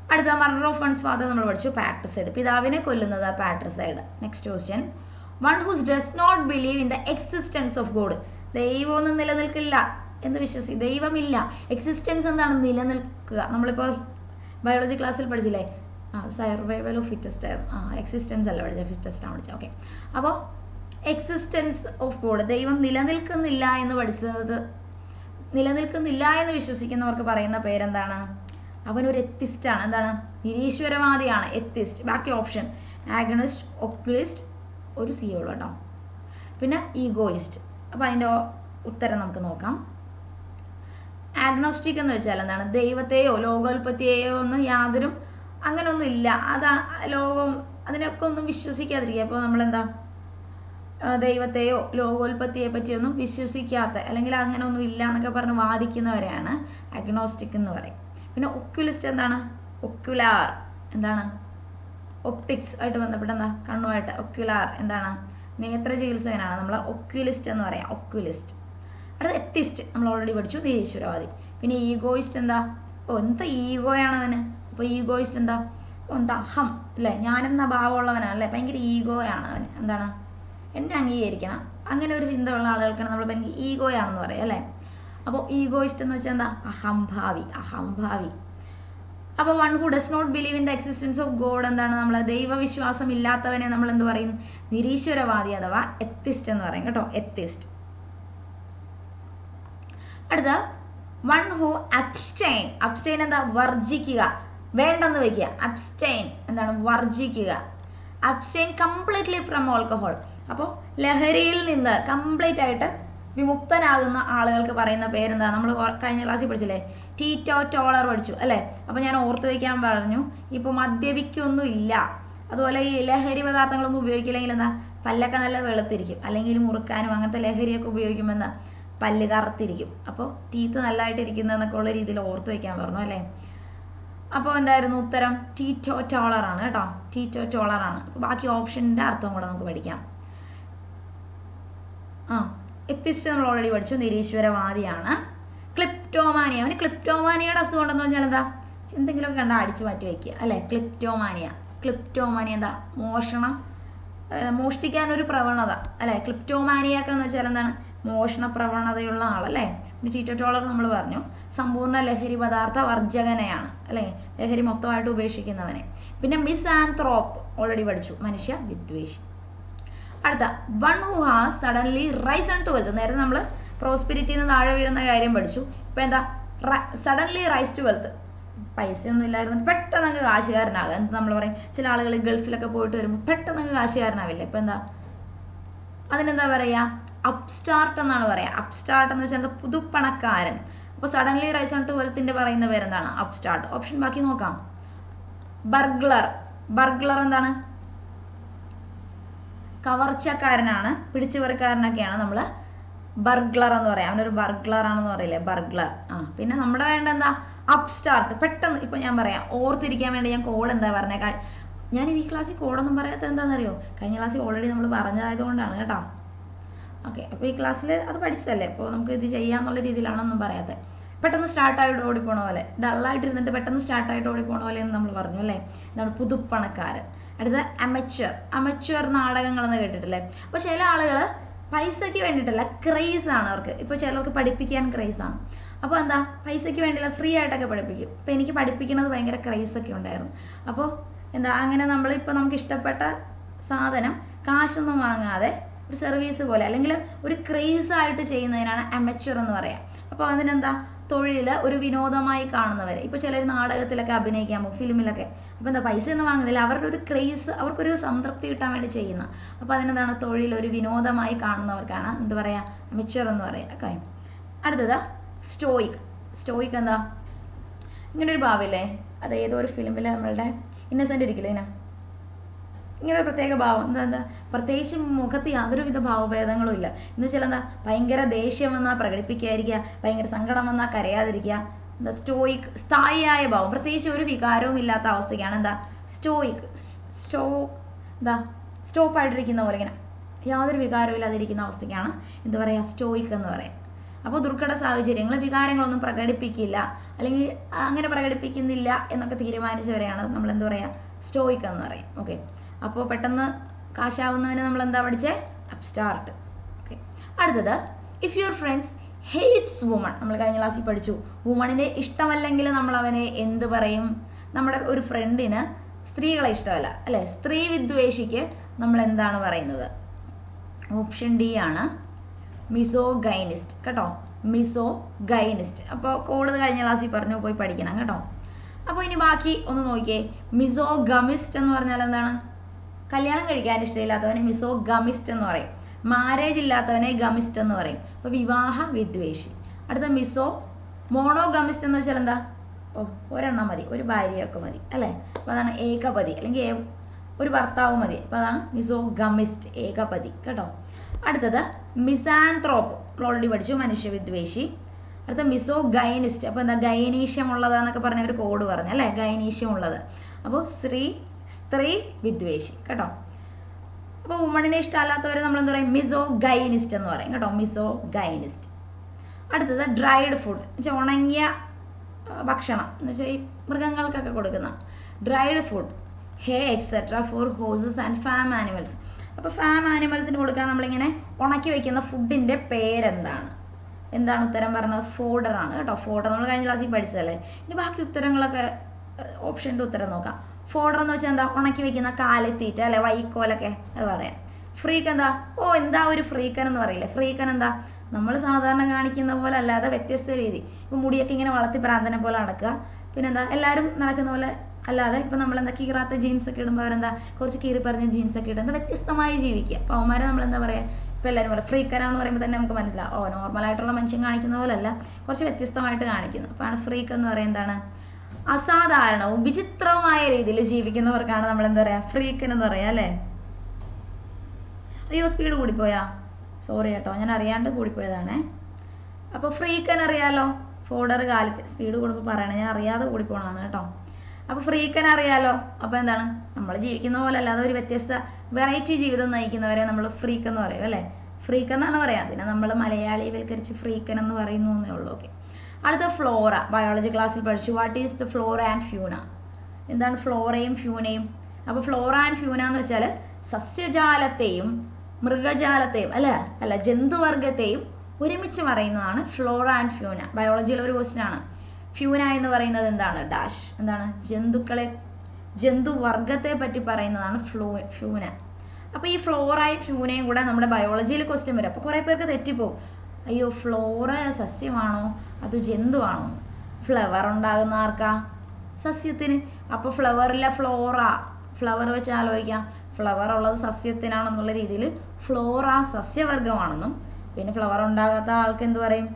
അടുത്ത മർഡർ ഓഫ് വൺസ് ഫാദർ നമ്മൾ പഠിച്ചു പാട്രിസൈഡ് പിതാവിനെ കൊല്ലുന്നത് patricide next question one whose does not believe in the existence of God ദൈവമൊന്നും നിലനിൽക്കില്ല എന്ന് വിശ്വസി ദൈവമില്ല എക്സിസ്റ്റൻസ് എന്താണ് നിലനിൽക്കുക നമ്മളിപ്പോൾ ബയോളജി ക്ലാസ്സിൽ പഠിച്ചില്ലേ ആ സർവൈവൽ ഓഫ് ഫിറ്റസ്റ്റ് ആ എക്സിസ്റ്റൻസ് അല്ല പഠിച്ചത് ഫിറ്റസ്റ്റ് ആണ് പഠിച്ചത് ഓക്കെ അപ്പോൾ എക്സിസ്റ്റൻസ് ഓഫ് ഗോഡ് ദൈവം നിലനിൽക്കുന്നില്ല എന്ന് പഠിച്ചത് നിലനിൽക്കുന്നില്ല എന്ന് വിശ്വസിക്കുന്നവർക്ക് പറയുന്ന പേരെന്താണ് അവനൊരു എത്തിസ്റ്റാണ് എന്താണ് നിരീശ്വരവാദിയാണ് എത്തിസ്റ്റ് ബാക്കി ഓപ്ഷൻ ആഗണിസ്റ്റ് ഒക്ലിസ്റ്റ് ഒരു സി ഉള്ളൂ കേട്ടോ പിന്നെ ഈഗോയിസ്റ്റ് അപ്പോൾ അതിൻ്റെ ഉത്തരം നമുക്ക് നോക്കാം ആഗ്നോസ്റ്റിക് എന്ന് വെച്ചാൽ എന്താണ് ദൈവത്തെയോ ലോകോൽപത്തിയെയോ ഒന്നും യാതൊരു അങ്ങനെയൊന്നും ഇല്ല അത് ലോകം അതിനൊക്കെ ഒന്നും വിശ്വസിക്കാതിരിക്കുക അപ്പോൾ നമ്മളെന്താ ആ, ദൈവത്തെയോ ലോകോൽപത്തിയെ പറ്റിയൊന്നും വിശ്വസിക്കാത്ത അല്ലെങ്കിൽ അങ്ങനെ ഒന്നും ഇല്ല എന്നൊക്കെ പറഞ്ഞ് വാദിക്കുന്നവരെയാണ് അഗ്നോസ്റ്റിക് എന്ന് പറയും പിന്നെ ഒക്യുലിസ്റ്റ് എന്താണ് ഒക്യുലാർ എന്താണ് ഒപ്റ്റിക്സ് ആയിട്ട് ബന്ധപ്പെട്ട എന്താ കണ്ണുമായിട്ട് ഒക്യുലാർ എന്താണ് നേത്ര ചികിത്സകനാണ് നമ്മൾ ഒക്യുലിസ്റ്റ് എന്ന് പറയാം ഒക്യുലിസ്റ്റ് അടുത്ത എത്തിസ്റ്റ് നമ്മൾ ഓൾറെഡി പഠിച്ചു നിരീശ്വരവാദി പിന്നെ ഈഗോയിസ്റ്റ് എന്താ ഓ എന്താ ഈഗോയാണ് അവന് അപ്പോൾ ഈഗോയിസ്റ്റ് എന്താ ഓ എന്താ അഹം അല്ലേ ഞാനെന്ന ഭാവമുള്ളവനാണ് അല്ലേ ഭയങ്കര ഈഗോയാണ് അവന് എന്താണ് എന്നെ അംഗീകരിക്കണം അങ്ങനെ ഒരു ചിന്തയുള്ള ആളുകൾക്കാണ് നമ്മൾ ഭയങ്കര ഈഗോയാണെന്ന് പറയാം അല്ലേ അപ്പോൾ ഈഗോയിസ്റ്റ് എന്ന് വെച്ചാൽ എന്താ അഹംഭാവി അഹംഭാവി അപ്പോൾ one who does not believe in the existence of God എന്താണ് നമ്മൾ ദൈവവിശ്വാസം ഇല്ലാത്തവനെ നമ്മൾ എന്ത് പറയും നിരീശ്വരവാദി അഥവാ എത്തിസ്റ്റ് എന്ന് പറയും കേട്ടോ എത്തിസ്റ്റ് അടുത്ത വൺ ഹു അബ്സ്റ്റൈൻ അബ്സ്റ്റൈൻ എന്താ വർജിക്കുക വേണ്ടെന്ന് വെക്കുക അബ്സ്റ്റൈൻ എന്താണ് വർജിക്കുക അബ്സ്റ്റൈൻ കംപ്ലീറ്റ്ലി ഫ്രം ആൽക്കഹോൾ അപ്പോൾ ലഹരിയിൽ നിന്ന് കംപ്ലീറ്റ് ആയിട്ട് വിമുക്തനാകുന്ന ആളുകൾക്ക് പറയുന്ന പേരെന്താ നമ്മൾ കഴിഞ്ഞ ക്ലാസ്സിൽ പഠിച്ചില്ലേ ടീറ്റോ ടോളർ പഠിച്ചു അല്ലേ അപ്പോൾ ഞാൻ ഓർത്ത് വയ്ക്കാൻ പറഞ്ഞു ഇപ്പോൾ മദ്യപിക്കൊന്നും ഇല്ല അതുപോലെ ഈ ലഹരി പദാർത്ഥങ്ങളൊന്നും ഉപയോഗിക്കില്ലെങ്കിൽ എന്താ പല്ലൊക്കെ നല്ല വെളുത്തിരിക്കും അല്ലെങ്കിൽ മുറുക്കാനും അങ്ങനത്തെ ലഹരിയൊക്കെ ഉപയോഗിക്കുമ്പോൾ എന്താ പല്ല് കറുത്തിരിക്കും അപ്പോൾ ടീത്ത് നല്ലതായിട്ട് ഇരിക്കുന്നതെന്നൊക്കെ ഉള്ള രീതിയിൽ ഓർത്ത് വയ്ക്കാൻ പറഞ്ഞു അല്ലേ അപ്പോൾ എന്തായിരുന്നു ഉത്തരം ടീറ്റോ ടോളറാണ് കേട്ടോ ടീറ്റോ ടോളറാണ് അപ്പോൾ ബാക്കി ഓപ്ഷൻ്റെ അർത്ഥം കൂടെ നമുക്ക് പഠിക്കാം ആ എത്തിസ്റ്റ് നമ്മൾ ഓൾറെഡി പഠിച്ചു നിരീശ്വരവാദിയാണ് ക്ലിപ്റ്റോമാനിയ അവന് ക്ലിപ്റ്റോമാനിയയുടെ അസുഖം ഉണ്ടെന്ന് വെച്ചാൽ എന്താ എന്തെങ്കിലുമൊക്കെ കണ്ടാൽ അടിച്ചു മാറ്റി വയ്ക്കുക അല്ലേ ക്ലിപ്റ്റോമാനിയ ക്ലിപ്റ്റോമാനിയ എന്താ മോഷണം ഏഹ് മോഷ്ടിക്കാൻ ഒരു പ്രവണത അല്ലേ ക്ലിപ്റ്റോമാനിയൊക്കെ എന്ന് വെച്ചാൽ എന്താണ് മോഷണ പ്രവണതയുള്ള ആളല്ലേ പിന്നെ ചീറ്റോ ടോളർ നമ്മൾ പറഞ്ഞു സമ്പൂർണ്ണ ലഹരി പദാർത്ഥ വർജകനെയാണ് അല്ലേ ലഹരി മൊത്തമായിട്ട് ഉപേക്ഷിക്കുന്നവനെ പിന്നെ മിസ് ആൻത്രോപ്പ് ഓൾറെഡി പഠിച്ചു മനുഷ്യ വിദ്വേഷി അടുത്ത one who has suddenly rise and to wealth നേരത്തെ നമ്മൾ പ്രോസ്പിരിറ്റിയിൽ നിന്ന് താഴെ വീഴുന്ന കാര്യം പഠിച്ചു ഇപ്പം എന്താ സഡൻലി റൈസ് ടു വെൽത്ത് പൈസയൊന്നും ഇല്ലായിരുന്നു പെട്ടെന്ന് അങ്ങ് കാശുകാരനാകുക എന്ത് നമ്മൾ പറയും ചില ആളുകൾ ഗൾഫിലൊക്കെ പോയിട്ട് വരുമ്പോൾ പെട്ടെന്ന് അങ്ങ് കാശുകാരനാവില്ലേ ഇപ്പം എന്താ അതിനെന്താ പറയുക അപ്സ്റ്റാർട്ട് എന്നാണ് പറയുക അപ്സ്റ്റാർട്ട് എന്ന് വെച്ചാൽ എന്താ പുതുപ്പണക്കാരൻ അപ്പോൾ സഡൻലി റൈസ് ഓൺ ടു വെൽത്തിൻ്റെ പറയുന്ന പേരെന്താണ് അപ്സ്റ്റാർട്ട് ഓപ്ഷൻ ബാക്കി നോക്കാം ബർഗ്ലർ ബർഗ്ലർ എന്താണ് കവർച്ചക്കാരനാണ് പിടിച്ചുപറിക്കാരനൊക്കെയാണ് നമ്മൾ ബർഗ്ലർ എന്ന് പറയാം അവനൊരു ബർഗ്ലർ ആണെന്ന് പറയില്ലേ ബർഗ്ലർ ആ പിന്നെ നമ്മുടെ വേണ്ട എന്താ അപ്സ്റ്റാർട്ട് പെട്ടെന്ന് ഇപ്പം ഞാൻ പറയാം ഓർത്തിരിക്കാൻ വേണ്ടി ഞാൻ കോഡ് എന്താ പറഞ്ഞേക്കാൾ ഞാൻ ഈ ക്ലാസ്സിൽ കോഡൊന്നും പറയാത്തത് എന്താണെന്നറിയോ കഴിഞ്ഞ ക്ലാസ്സിൽ ഓൾറെഡി നമ്മൾ പറഞ്ഞതായതുകൊണ്ടാണ് കേട്ടോ ഓക്കെ അപ്പോൾ ഈ ക്ലാസ്സിൽ അത് പഠിച്ചതല്ലേ അപ്പോൾ നമുക്ക് ഇത് ചെയ്യാന്നുള്ള രീതിയിലാണൊന്നും പറയാത്തത് പെട്ടെന്ന് സ്റ്റാർട്ടായിട്ട് ഓടിപ്പോണ പോലെ ഡള്ളായിട്ട് ഇരുന്നിട്ട് പെട്ടെന്ന് സ്റ്റാർട്ടായിട്ട് ഓടിപ്പോണ പോലെ എന്ന് നമ്മൾ പറഞ്ഞു അല്ലേ എന്താണ് പുതുപ്പണക്കാരൻ അടുത്ത അമച്വർ അമച്വർ നാടകങ്ങളെന്ന് കേട്ടിട്ടില്ലേ അപ്പോൾ ചില ആളുകൾ പൈസയ്ക്ക് വേണ്ടിയിട്ടല്ല ക്രേസ് ആണ് അവർക്ക് ഇപ്പോൾ ചിലർക്ക് പഠിപ്പിക്കാൻ ക്രേസ് ആണ് അപ്പോൾ എന്താ പൈസയ്ക്ക് വേണ്ടിയില്ല ഫ്രീ ആയിട്ടൊക്കെ പഠിപ്പിക്കും ഇപ്പോൾ എനിക്ക് പഠിപ്പിക്കുന്നത് ഭയങ്കര ക്രേസ് ഒക്കെ ഉണ്ടായിരുന്നു അപ്പോൾ എന്താ അങ്ങനെ നമ്മളിപ്പോൾ നമുക്ക് ഇഷ്ടപ്പെട്ട സാധനം കാശൊന്നും വാങ്ങാതെ ഒരു സർവീസ് പോലെ അല്ലെങ്കിൽ ഒരു ക്രേസ് ആയിട്ട് ചെയ്യുന്നതിനാണ് അമച്വർ എന്ന് പറയാം അപ്പോൾ അതിനെന്താ തൊഴിൽ ഒരു വിനോദമായി കാണുന്നവരെ ഇപ്പോൾ ചിലർ നാടകത്തിലൊക്കെ അഭിനയിക്കാൻ പോകും ഫിലിമിലൊക്കെ അപ്പോൾ എന്താ പൈസ ഒന്നും വാങ്ങുന്നില്ല അവരുടെ ഒരു ക്രേസ് അവർക്കൊരു സംതൃപ്തി കിട്ടാൻ വേണ്ടി ചെയ്യുന്ന അപ്പോൾ അതിനെന്താണ് തൊഴിൽ ഒരു വിനോദമായി കാണുന്നവർക്കാണ് എന്ത് പറയുക അമച്വർ എന്ന് പറയുക കാര്യം അടുത്തത് സ്റ്റോയിക് സ്റ്റോയിക് എന്താ ഇങ്ങനെ ഒരു ഭാവമില്ലേ അത് ഏതോ ഒരു ഫിലിമിൽ നമ്മളുടെ ഇന്നസെൻ്റ് ഇരിക്കില്ലേ ഇങ്ങനെ ഇങ്ങനെ ഒരു പ്രത്യേക ഭാവം എന്താ എന്താ പ്രത്യേകിച്ച് മുഖത്ത് യാതൊരുവിധ ഭാവഭേദങ്ങളും ഇല്ല എന്ന് വെച്ചാൽ എന്താ ഭയങ്കര ദേഷ്യം വന്നാൽ പ്രകടിപ്പിക്കാതിരിക്കുക ഭയങ്കര സങ്കടം വന്നാൽ കരയാതിരിക്കുക എന്താ സ്റ്റോയിക് സ്ഥായിയായ ഭാവം പ്രത്യേകിച്ച് ഒരു വികാരവും ഇല്ലാത്ത അവസ്ഥയ്ക്കാണ് എന്താ സ്റ്റോയിക് സ്റ്റോ എന്താ സ്റ്റോപ്പായിട്ടിരിക്കുന്ന പോലെ ഇങ്ങനെ യാതൊരു വികാരവും ഇല്ലാതിരിക്കുന്ന അവസ്ഥയ്ക്കാണ് എന്താ പറയുക സ്റ്റോയിക് എന്ന് പറയാം അപ്പോൾ ദുർഘട സാഹചര്യങ്ങൾ വികാരങ്ങളൊന്നും പ്രകടിപ്പിക്കില്ല അല്ലെങ്കിൽ അങ്ങനെ പ്രകടിപ്പിക്കുന്നില്ല എന്നൊക്കെ തീരുമാനിച്ചവരെയാണ് നമ്മൾ എന്താ പറയുക സ്റ്റോയിക് എന്ന് പറയും ഓക്കെ അപ്പോൾ പെട്ടെന്ന് കാശാവുന്നവനെ നമ്മൾ എന്താ പഠിച്ചേ അപ്സ്റ്റാർട്ട് ഓക്കെ അടുത്തത് if your friends hates woman നമ്മൾ കഴിഞ്ഞ ക്ലാസ്സിൽ പഠിച്ചു വുമണിനെ ഇഷ്ടമല്ലെങ്കിൽ നമ്മൾ അവനെ എന്ത് പറയും നമ്മുടെ ഒരു ഫ്രണ്ടിന് സ്ത്രീകളെ ഇഷ്ടമല്ല അല്ലേ സ്ത്രീ വിദ്വേഷിക്ക് നമ്മൾ എന്താണ് പറയുന്നത് ഓപ്ഷൻ ഡി ആണ് മിസോ ഗൈനിസ്റ്റ് കേട്ടോ മിസോ ഗൈനിസ്റ്റ് അപ്പോൾ കോഡ് കഴിഞ്ഞ ക്ലാസ്സിൽ പറഞ്ഞു പോയി പഠിക്കണം കേട്ടോ അപ്പോൾ ഇനി ബാക്കി ഒന്ന് നോക്കിയേ മിസോ ഗമിസ്റ്റ് എന്ന് പറഞ്ഞാൽ എന്താണ് കല്യാണം കഴിക്കാൻ ഇഷ്ടമില്ലാത്തവനെ മിസോ ഗമിസ്റ്റ് എന്ന് പറയും മാരേജ് ഇല്ലാത്തവനെ ഗമിസ്റ്റ് എന്ന് പറയും അപ്പോൾ വിവാഹ വിദ്വേഷി അടുത്ത മിസോ മോണോ ഗമിസ്റ്റ് എന്ന് വെച്ചാൽ എന്താ ഓ ഒരെണ്ണം മതി ഒരു ഭാര്യയൊക്കെ മതി അല്ലേ അപ്പോൾ അതാണ് ഏകപതി അല്ലെങ്കിൽ ഏ- ഒരു ഭർത്താവ് മതി അപ്പോൾ അതാണ് മിസോ ഗമിസ്റ്റ് ഏകപതി കേട്ടോ അടുത്തത് മിസാൻത്രോപ്പ് ഓൾറെഡി പഠിച്ചു മനുഷ്യവിദ്വേഷി അടുത്ത മിസോ ഗൈനിസ്റ്റ് അപ്പോൾ എന്താ ഗൈനീഷ്യം ഉള്ളതാന്നൊക്കെ പറഞ്ഞ ഒരു കോഡ് പറഞ്ഞു അല്ലേ ഗൈനീഷ്യം ഉള്ളത് അപ്പോൾ സ്ത്രീ സ്ത്രീ വിദ്വേഷി കേട്ടോ അപ്പോൾ വുമണിനെ ഇഷ്ടമല്ലാത്തവരെ നമ്മൾ എന്താ പറയുക മിസോ ഗൈനിസ്റ്റ് എന്ന് പറയും കേട്ടോ മിസോ ഗൈനിസ്റ്റ് അടുത്തത് ഡ്രൈഡ് ഫുഡ് വെച്ചാൽ ഉണങ്ങിയ ആ, ഭക്ഷണം എന്ന് വെച്ചാൽ ഈ മൃഗങ്ങൾക്കൊക്കെ കൊടുക്കുന്ന dried food hay etcetera for horses and farm animals അപ്പോൾ ഫാം ആനിമൽസിന് കൊടുക്കാൻ നമ്മളിങ്ങനെ ഉണക്കി വെക്കുന്ന ഫുഡിൻ്റെ പേരെന്താണ് എന്താണ് ഉത്തരം പറഞ്ഞത് ഫോഡർ ആണ് കേട്ടോ ഫോഡർ നമ്മൾ കഴിഞ്ഞ ക്ലാസ്സിൽ പഠിച്ചതല്ലേ ഇനി ബാക്കി ഉത്തരങ്ങളൊക്കെ ഓപ്ഷൻ്റെ ഉത്തരം നോക്കാം ഫോഡർ എന്ന് വെച്ചാൽ എന്താ ഉണക്കി വെക്കുന്ന കാലിത്തീറ്റ അല്ലെ വൈക്കോലൊക്കെ അത് പറയാം ഫ്രീക്ക് എന്താ ഓ എന്താ ഒരു ഫ്രീക്കൻ എന്ന് പറയില്ലേ ഫ്രീക്കൻ എന്താ നമ്മൾ സാധാരണ കാണിക്കുന്ന പോലെ അല്ലാതെ വ്യത്യസ്ത രീതി ഇപ്പം മുടിയൊക്കെ ഇങ്ങനെ വളർത്തി പ്രാന്തനെ പോലെ നടക്കുക പിന്നെന്താ എല്ലാവരും നടക്കുന്ന പോലെ അല്ലാതെ ഇപ്പം നമ്മൾ എന്താ കീറാത്ത ജീൻസ് ഒക്കെ ഇടുമ്പോൾ അവരെന്താ കുറച്ച് കീറി പറഞ്ഞ ജീൻസ് ഒക്കെ ഇടുന്നത് വ്യത്യസ്തമായി ജീവിക്കുക അപ്പോൾ അവന്മാരെ നമ്മൾ എന്താ പറയുക ഇപ്പം എല്ലാവരും പറയും ഫ്രീക്കരാന്ന് പറയുമ്പോൾ തന്നെ നമുക്ക് മനസ്സിലാവും ഓ നോർമലായിട്ടുള്ള മനുഷ്യൻ കാണിക്കുന്ന പോലല്ല കുറച്ച് വ്യത്യസ്തമായിട്ട് കാണിക്കുന്നു അപ്പോൾ ആണ് ഫ്രീക്ക് എന്ന് പറയുന്നത് എന്താണ് അസാധാരണവും വിചിത്രവുമായ രീതിയിൽ ജീവിക്കുന്നവർക്കാണ് നമ്മൾ എന്താ പറയുക ഫ്രീക്കൻ എന്ന് പറയുക അല്ലേ അയ്യോ സ്പീഡ് കൂടിപ്പോയാ സോറി കേട്ടോ ഞാൻ അറിയാണ്ട് കൂടിപ്പോയതാണേ അപ്പോൾ ഫ്രീക്കൻ അറിയാലോ ഫോർഡർ കാലത്ത് സ്പീഡ് കൂടുമ്പോൾ പറയണേ ഞാൻ അറിയാതെ കൂടിപ്പോണതാണ് കേട്ടോ അപ്പോൾ ഫ്രീക്കൻ അറിയാലോ അപ്പോൾ എന്താണ് നമ്മൾ ജീവിക്കുന്ന പോലെ അല്ലാതെ ഒരു വ്യത്യസ്ത വെറൈറ്റി ജീവിതം നയിക്കുന്നവരെ നമ്മൾ ഫ്രീക്ക് എന്ന് പറയും അല്ലേ ഫ്രീക്ക് എന്നാണ് പറയാം പിന്നെ നമ്മൾ മലയാളിവൽക്കരിച്ച് ഫ്രീക്കൻ എന്ന് പറയുന്നു എന്നേ ഉള്ളൂ ഓക്കെ അടുത്ത ഫ്ലോറ ബയോളജി ക്ലാസ്സിൽ പഠിച്ചു what is the flora and fauna എന്താണ് ഫ്ലോറയും ഫ്യൂനയും അപ്പോൾ ഫ്ലോറ ആൻഡ് ഫ്യൂന എന്ന് വെച്ചാൽ സസ്യജാലത്തെയും മൃഗജാലത്തെയും അല്ല അല്ല ജന്തുവർഗത്തെയും ഒരുമിച്ച് പറയുന്നതാണ് ഫ്ലോറ ആൻഡ് ഫ്യൂന ബയോളജിയിലെ ഒരു ക്വസ്റ്റ്യൻ ആണ് ഫ്യൂന എന്ന് പറയുന്നത് എന്താണ് ഡാഷ് എന്താണ് ജന്തുക്കളെ ജന്തുവർഗത്തെ പറ്റി പറയുന്നതാണ് ഫ്ലൂ ഫ്യൂന അപ്പോൾ ഈ ഫ്ലോറയും ഫ്യൂനയും കൂടെ നമ്മുടെ ബയോളജിയിൽ ക്വസ്റ്റ്യൻ വരും അപ്പോൾ കുറേ പേർക്ക് തെറ്റിപ്പോവും അയ്യോ ഫ്ലോറ സസ്യമാണോ അതോ ജന്തുവാണോ ഫ്ലവർ ഉണ്ടാകുന്ന ആർക്കാ സസ്യത്തിന് അപ്പോൾ ഫ്ലവറിലെ ഫ്ലോറ ഫ്ലവർ വെച്ച് ആലോചിക്കാം ഫ്ലവർ ഉള്ളത് സസ്യത്തിനാണെന്നുള്ള രീതിയിൽ ഫ്ലോറ സസ്യവർഗമാണെന്നും പിന്നെ ഫ്ലവർ ഉണ്ടാകാത്ത ആൾക്ക് എന്ത് പറയും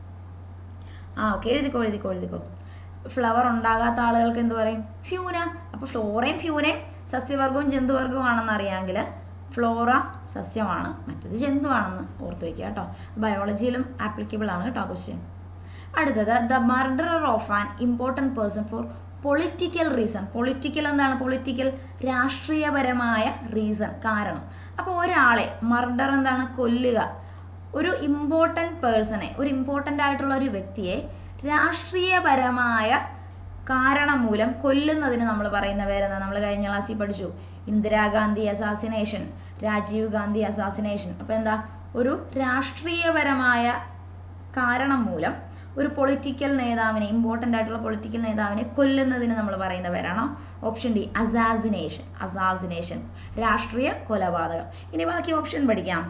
ആ ഓക്കെ എഴുതിക്കോ എഴുതിക്കോ എഴുതിക്കോ ഫ്ലവർ ഉണ്ടാകാത്ത ആളുകൾക്ക് എന്ത് പറയും ഫ്യൂന അപ്പോൾ ഫ്ലോറയും ഫ്യൂനയും സസ്യവർഗവും ജന്തുവർഗവും ആണെന്ന് അറിയാമെങ്കിൽ ഫ്ലോറ സസ്യമാണ് മറ്റത് ജന്തുവാണെന്ന് ഓർത്ത് വയ്ക്കുക കേട്ടോ ബയോളജിയിലും ആപ്ലിക്കബിൾ ആണ് കേട്ടോ ക്വസ്റ്റ്യൻ അടുത്തത് the murderer of an important person for political reason political എന്താണ് പൊളിറ്റിക്കൽ രാഷ്ട്രീയപരമായ റീസൺ കാരണം അപ്പോൾ ഒരാളെ മർഡർ എന്താണ് കൊല്ലുക ഒരു ഇമ്പോർട്ടൻ്റ് പേഴ്സണെ ഒരു ഇമ്പോർട്ടൻ്റ് ആയിട്ടുള്ള ഒരു വ്യക്തിയെ രാഷ്ട്രീയപരമായ കാരണം മൂലം കൊല്ലുന്നതിന് നമ്മൾ പറയുന്ന പേരെന്താ നമ്മൾ കഴിഞ്ഞ ക്ലാസ്സിൽ പഠിച്ചു ഇന്ദിരാഗാന്ധി അസാസിനേഷൻ രാജീവ് ഗാന്ധി അസാസിനേഷൻ അപ്പോൾ എന്താ ഒരു രാഷ്ട്രീയപരമായ കാരണം മൂലം ഒരു പൊളിറ്റിക്കൽ നേതാവിനെ ഇമ്പോർട്ടൻ്റ് ആയിട്ടുള്ള പൊളിറ്റിക്കൽ നേതാവിനെ കൊല്ലുന്നതിന് നമ്മൾ പറയുന്ന പേരാണോ ഓപ്ഷൻ ഡി അസാസിനേഷൻ അസാസിനേഷൻ രാഷ്ട്രീയ കൊലപാതകം ഇനി ബാക്കി ഓപ്ഷൻ പഠിക്കാം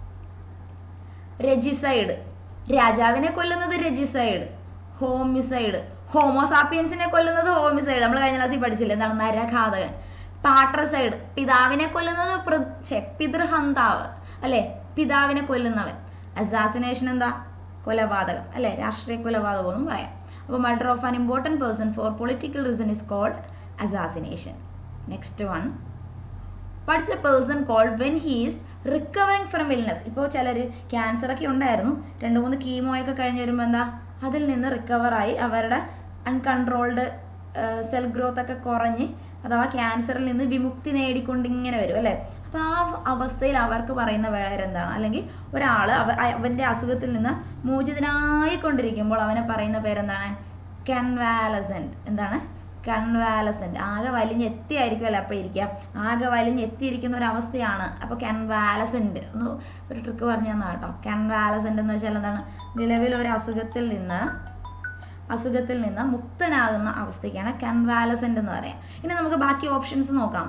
രജിസൈഡ് രാജാവിനെ കൊല്ലുന്നത് രജിസൈഡ് ഹോമിസൈഡ് ഹോമോസാപ്പിയൻസിനെ കൊല്ലുന്നത് ഹോമിസൈഡ് നമ്മൾ കഴിഞ്ഞ ക്ലാസ്സിൽ പഠിച്ചില്ല എന്താണ് നരഘാതകൻ പാട്രസൈഡ് പിതാവിനെ കൊല്ലുന്നത് പൃ- ഛെ, പിതൃഹന്താവ് അല്ലെ പിതാവിനെ കൊല്ലുന്നവൻ അസാസിനേഷൻ എന്താ കൊലപാതകം അല്ലെ രാഷ്ട്രീയ കൊലപാതകം എന്നും പറയാം അപ്പോൾ murder of an important person for political reason is called assassination next one what's a person called when he's recovering from illness ഇപ്പോൾ ചിലർ ക്യാൻസറൊക്കെ ഉണ്ടായിരുന്നു രണ്ട് മൂന്ന് കീമോയൊക്കെ കഴിഞ്ഞ് വരുമ്പോൾ എന്താ അതിൽ നിന്ന് റിക്കവറായി അവരുടെ അൺകൺട്രോൾഡ് സെൽ ഗ്രോത്ത് ഒക്കെ കുറഞ്ഞ് അഥവാ ക്യാൻസറിൽ നിന്ന് വിമുക്തി നേടിക്കൊണ്ട് ഇങ്ങനെ വരും അല്ലേ അപ്പോൾ ആ അവസ്ഥയിൽ അവർക്ക് പറയുന്ന പേരെന്താണ് അല്ലെങ്കിൽ ഒരാൾ അവ അവൻ്റെ അസുഖത്തിൽ നിന്ന് മോചിതനായിക്കൊണ്ടിരിക്കുമ്പോൾ അവനെ പറയുന്ന പേരെന്താണ് കൺവാലസെൻറ്റ് എന്താണ് കൺവാലസെൻറ്റ് ആകെ വലിഞ്ഞെത്തിയായിരിക്കുമല്ലോ അപ്പോൾ ഇരിക്കുക ആകെ വലിഞ്ഞെത്തിയിരിക്കുന്ന ഒരു അവസ്ഥയാണ് അപ്പോൾ കൺവാലസെൻറ്റ് ഒന്ന് ഒരു ട്രിക്ക് പറഞ്ഞു തന്നാ കേട്ടോ കൺവാലസെൻറ്റ് എന്ന് വെച്ചാൽ എന്താണ് നിലവിൽ ഒരു അസുഖത്തിൽ നിന്ന് അസുഖത്തിൽ നിന്ന് മുക്തനാകുന്ന അവസ്ഥയ്ക്കാണ് കൺവാലസെൻ്റ് എന്ന് പറയാം ഇനി നമുക്ക് ബാക്കി ഓപ്ഷൻസ് നോക്കാം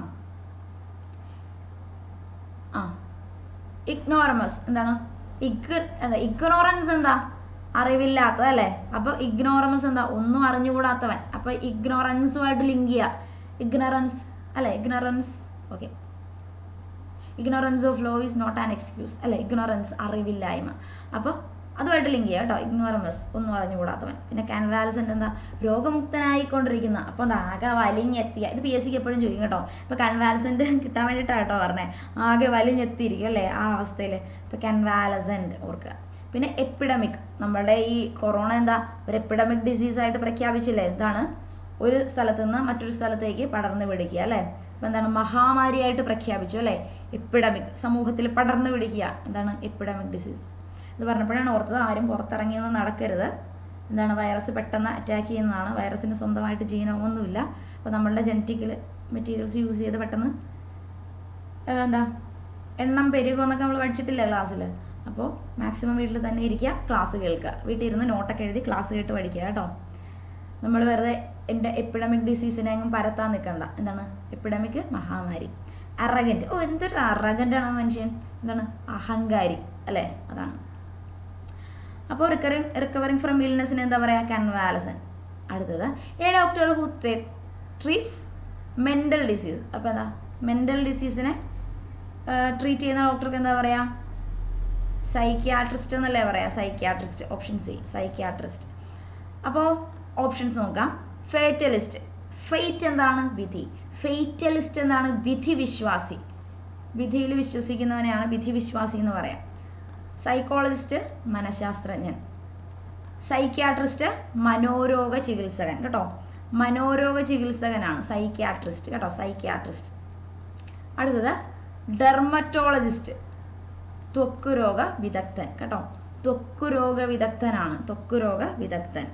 ആ ഇഗ്നോറമസ് എന്താണ് ഇഗ് എന്താ ഇഗ്നോറൻസ് എന്താ അറിവില്ലാത്തത് അല്ലേ അപ്പോൾ ഇഗ്നോറമസ് എന്താ ഒന്നും അറിഞ്ഞുകൂടാത്തവൻ അപ്പോൾ ഇഗ്നോറൻസുമായിട്ട് ലിങ്ക് ചെയ്യുക ഇഗ്നറൻസ് അല്ലേ ignorance okay ignorance of law is not an excuse അല്ലേ ഇഗ്നോറൻസ് അറിവില്ലായ്മ അപ്പോൾ അതുമായിട്ട് ലിങ്ക് ചെയ്യുക കേട്ടോ ഇഗ്നോറമസ് ഒന്നും അറിഞ്ഞുകൂടാത്തവൻ പിന്നെ കാൻവാലസെൻ്റ് എന്താ രോഗമുക്തനായിക്കൊണ്ടിരിക്കുന്ന അപ്പോൾ എന്താ ആകെ വലിഞ്ഞെത്തിയ ഇത് പി എസ് സിക്ക് എപ്പോഴും ചോദിക്കും കേട്ടോ ഇപ്പോൾ കൺവാലസെൻ്റ് കിട്ടാൻ വേണ്ടിയിട്ടാണ് കേട്ടോ പറഞ്ഞേ ആകെ വലിഞ്ഞെത്തിയിരിക്കും അല്ലേ ആ അവസ്ഥയിൽ ഇപ്പോൾ കൺവാലസെൻ്റ് ഓർക്കുക പിന്നെ എപ്പിഡമിക് നമ്മുടെ ഈ കൊറോണ എന്താ ഒരു എപ്പിഡമിക് ഡിസീസായിട്ട് പ്രഖ്യാപിച്ചില്ലേ എന്താണ് ഒരു സ്ഥലത്ത് നിന്ന് മറ്റൊരു സ്ഥലത്തേക്ക് പടർന്നു പിടിക്കുക അല്ലേ അപ്പോൾ എന്താണ് മഹാമാരിയായിട്ട് പ്രഖ്യാപിച്ചു അല്ലേ എപ്പിഡമിക് സമൂഹത്തിൽ പടർന്നു പിടിക്കുക എന്താണ് എപ്പിഡമിക് ഡിസീസ് ഇത് പറഞ്ഞപ്പോഴാണ് ഓർത്തത് ആരും പുറത്തിറങ്ങിയൊന്നും നടക്കരുത് എന്താണ് വൈറസ് പെട്ടെന്ന് അറ്റാക്ക് ചെയ്യുന്നതാണ് വൈറസിന് സ്വന്തമായിട്ട് ജീനമൊന്നുമില്ല അപ്പോൾ നമ്മളുടെ ജനറ്റിക്കൽ മെറ്റീരിയൽസ് യൂസ് ചെയ്ത് പെട്ടെന്ന് ഏഹ് എന്താ എണ്ണം പെരുകുമെന്നൊക്കെ നമ്മൾ പഠിച്ചിട്ടില്ല ക്ലാസ്സിൽ അപ്പോൾ മാക്സിമം വീട്ടിൽ തന്നെ ഇരിക്കുക ക്ലാസ് കേൾക്കുക വീട്ടിൽ ഇരുന്ന് നോട്ടൊക്കെ എഴുതി ക്ലാസ് കേട്ട് പഠിക്കുക കേട്ടോ നമ്മൾ വെറുതെ എൻ്റെ എപ്പിഡമിക് ഡിസീസിനെ അങ്ങ് പരത്താൻ നിൽക്കണ്ട എന്താണ് എപ്പിഡമിക് മഹാമാരി അറഗൻറ്റ് ഓ എന്തൊരു അറഗൻ്റ് ആണ് മനുഷ്യൻ എന്താണ് അഹങ്കാരി അല്ലേ അതാണ് അപ്പോൾ റിക്കറിങ് റിക്കവറിങ് ഫ്രം ഇൽനെസ്സിന് എന്താ പറയുക കൺവാലസൻ അടുത്തത് a doctor who treats mental disease അപ്പോൾ എന്താ മെൻ്റൽ ഡിസീസിനെ ട്രീറ്റ് ചെയ്യുന്ന ഡോക്ടർക്ക് എന്താ പറയുക സൈക്യാട്രിസ്റ്റ് എന്നല്ലേ പറയാം സൈക്യാട്രിസ്റ്റ് ഓപ്ഷൻ സി സൈക്യാട്രിസ്റ്റ് അപ്പോൾ ഓപ്ഷൻസ് നോക്കാം ഫേറ്റലിസ്റ്റ് ഫെയ്റ്റ് എന്താണ് വിധി ഫെയ്റ്റലിസ്റ്റ് എന്താണ് വിധി വിശ്വാസി വിധിയിൽ വിശ്വസിക്കുന്നവനെയാണ് വിധി വിശ്വാസി എന്ന് പറയാം സൈക്കോളജിസ്റ്റ് മനഃശാസ്ത്രജ്ഞൻ സൈക്യാട്രിസ്റ്റ് മനോരോഗ ചികിത്സകൻ കേട്ടോ മനോരോഗ ചികിത്സകനാണ് സൈക്യാട്രിസ്റ്റ് കേട്ടോ സൈക്യാട്രിസ്റ്റ് അടുത്തത് ഡെർമറ്റോളജിസ്റ്റ് ത്വക്കുരോഗ വിദഗ്ധൻ കേട്ടോ ത്വക്കുരോഗ വിദഗ്ധനാണ് ത്വക്കുരോഗ വിദഗ്ധൻ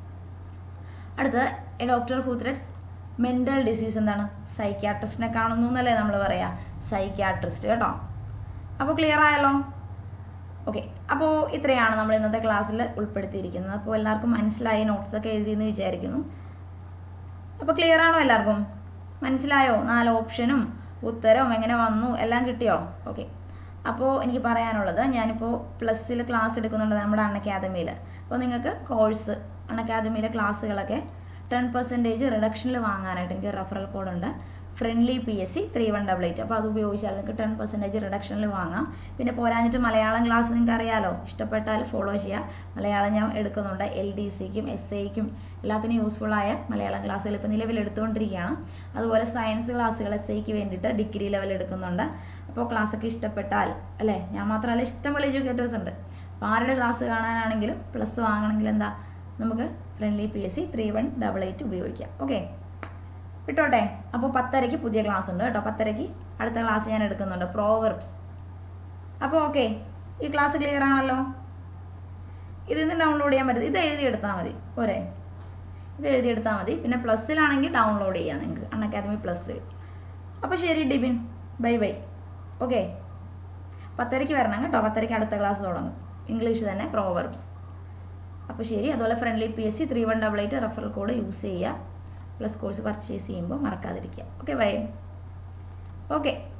അടുത്തത് a doctor who treats mental disease എന്താണ് സൈക്യാട്രിസ്റ്റിനെ കാണുന്നു എന്നല്ലേ നമ്മൾ പറയാ സൈക്യാട്രിസ്റ്റ് കേട്ടോ അപ്പോൾ ക്ലിയർ ആയല്ലോ ഓക്കെ അപ്പോൾ ഇത്രയാണ് നമ്മൾ ഇന്നത്തെ ക്ലാസ്സിൽ ഉൾപ്പെടുത്തിയിരിക്കുന്നത് അപ്പോൾ എല്ലാവർക്കും മനസ്സിലായി നോട്ട്സൊക്കെ എഴുതിയെന്ന് വിചാരിക്കുന്നു അപ്പോൾ ക്ലിയർ ആണോ എല്ലാവർക്കും മനസ്സിലായോ നാല് ഓപ്ഷനും ഉത്തരവും എങ്ങനെ വന്നു എല്ലാം കിട്ടിയോ ഓക്കെ അപ്പോൾ എനിക്ക് പറയാനുള്ളത് ഞാനിപ്പോൾ പ്ലസ്സിൽ ക്ലാസ് എടുക്കുന്നുണ്ട് നമ്മുടെ അൺ അക്കാദമിയിൽ അപ്പോൾ നിങ്ങൾക്ക് കോഴ്സ് അൺ അക്കാദമിയിലെ ക്ലാസ്സുകളൊക്കെ ടെൻ പെർസെൻറ്റേജ് റിഡക്ഷനിൽ വാങ്ങാനായിട്ട് എനിക്ക് റെഫറൽ കോഡുണ്ട് friendly P S C three one double eight അപ്പോൾ അത് ഉപയോഗിച്ചാൽ നിങ്ങൾക്ക് ടെൻ പെർസെൻറ്റേജ് റിഡക്ഷനിൽ വാങ്ങാം പിന്നെ പോരാഞ്ഞിട്ട് മലയാളം ക്ലാസ് നിങ്ങൾക്ക് അറിയാലോ ഇഷ്ടപ്പെട്ടാൽ ഫോളോ ചെയ്യുക മലയാളം ഞാൻ എടുക്കുന്നുണ്ട് എൽ ഡി സിക്കും എസ് ഐക്കും എല്ലാത്തിനും യൂസ്ഫുള്ളായ മലയാളം ക്ലാസ്സുകൾ ഇപ്പോൾ നിലവിൽ എടുത്തുകൊണ്ടിരിക്കുകയാണ് അതുപോലെ സയൻസ് ക്ലാസ്സുകൾ എസ് ഐക്ക് വേണ്ടിയിട്ട് ഡിഗ്രി ലെവൽ എടുക്കുന്നുണ്ട് അപ്പോൾ ക്ലാസ്സൊക്കെ ഇഷ്ടപ്പെട്ടാൽ അല്ലേ ഞാൻ മാത്രമല്ല ഇഷ്ടംപോലെ എഡ്യൂക്കേറ്റേഴ്സ് ഉണ്ട് അപ്പോൾ ആരുടെ ക്ലാസ് കാണാനാണെങ്കിലും പ്ലസ് വാങ്ങണമെങ്കിൽ എന്താ നമുക്ക് friendly P S C three one double eight ഉപയോഗിക്കാം ഓക്കെ വിട്ടോട്ടെ അപ്പോൾ പത്തരയ്ക്ക് പുതിയ ക്ലാസ് ഉണ്ട് കേട്ടോ പത്തരയ്ക്ക് അടുത്ത ക്ലാസ് ഞാൻ എടുക്കുന്നുണ്ട് പ്രോവർബ്സ് അപ്പോൾ ഓക്കെ ഈ ക്ലാസ് ക്ലിയർ ആണല്ലോ ഇതിൽ നിന്ന് ഡൗൺലോഡ് ചെയ്യാൻ പറ്റും ഇത് എഴുതിയെടുത്താൽ മതി പോരെ ഇത് എഴുതിയെടുത്താൽ മതി പിന്നെ പ്ലസ്സിലാണെങ്കിൽ ഡൗൺലോഡ് ചെയ്യാം നിങ്ങൾക്ക് അൺ അക്കാദമി പ്ലസ്സിൽ അപ്പോൾ ശരി ഡിബിൻ ബൈ ബൈ ഓക്കെ പത്തരയ്ക്ക് വരണം കേട്ടോ പത്തരയ്ക്ക് അടുത്ത ക്ലാസ് തുടങ്ങും ഇംഗ്ലീഷ് തന്നെ പ്രോവർബ്സ് അപ്പോൾ ശരി അതുപോലെ friendly P S C three one double eight referral code use ചെയ്യുക പ്ലസ് കോഴ്സ് പർച്ചേസ് ചെയ്യുമ്പോൾ മറക്കാതിരിക്കുക ഓക്കെ ബൈ ഓക്കെ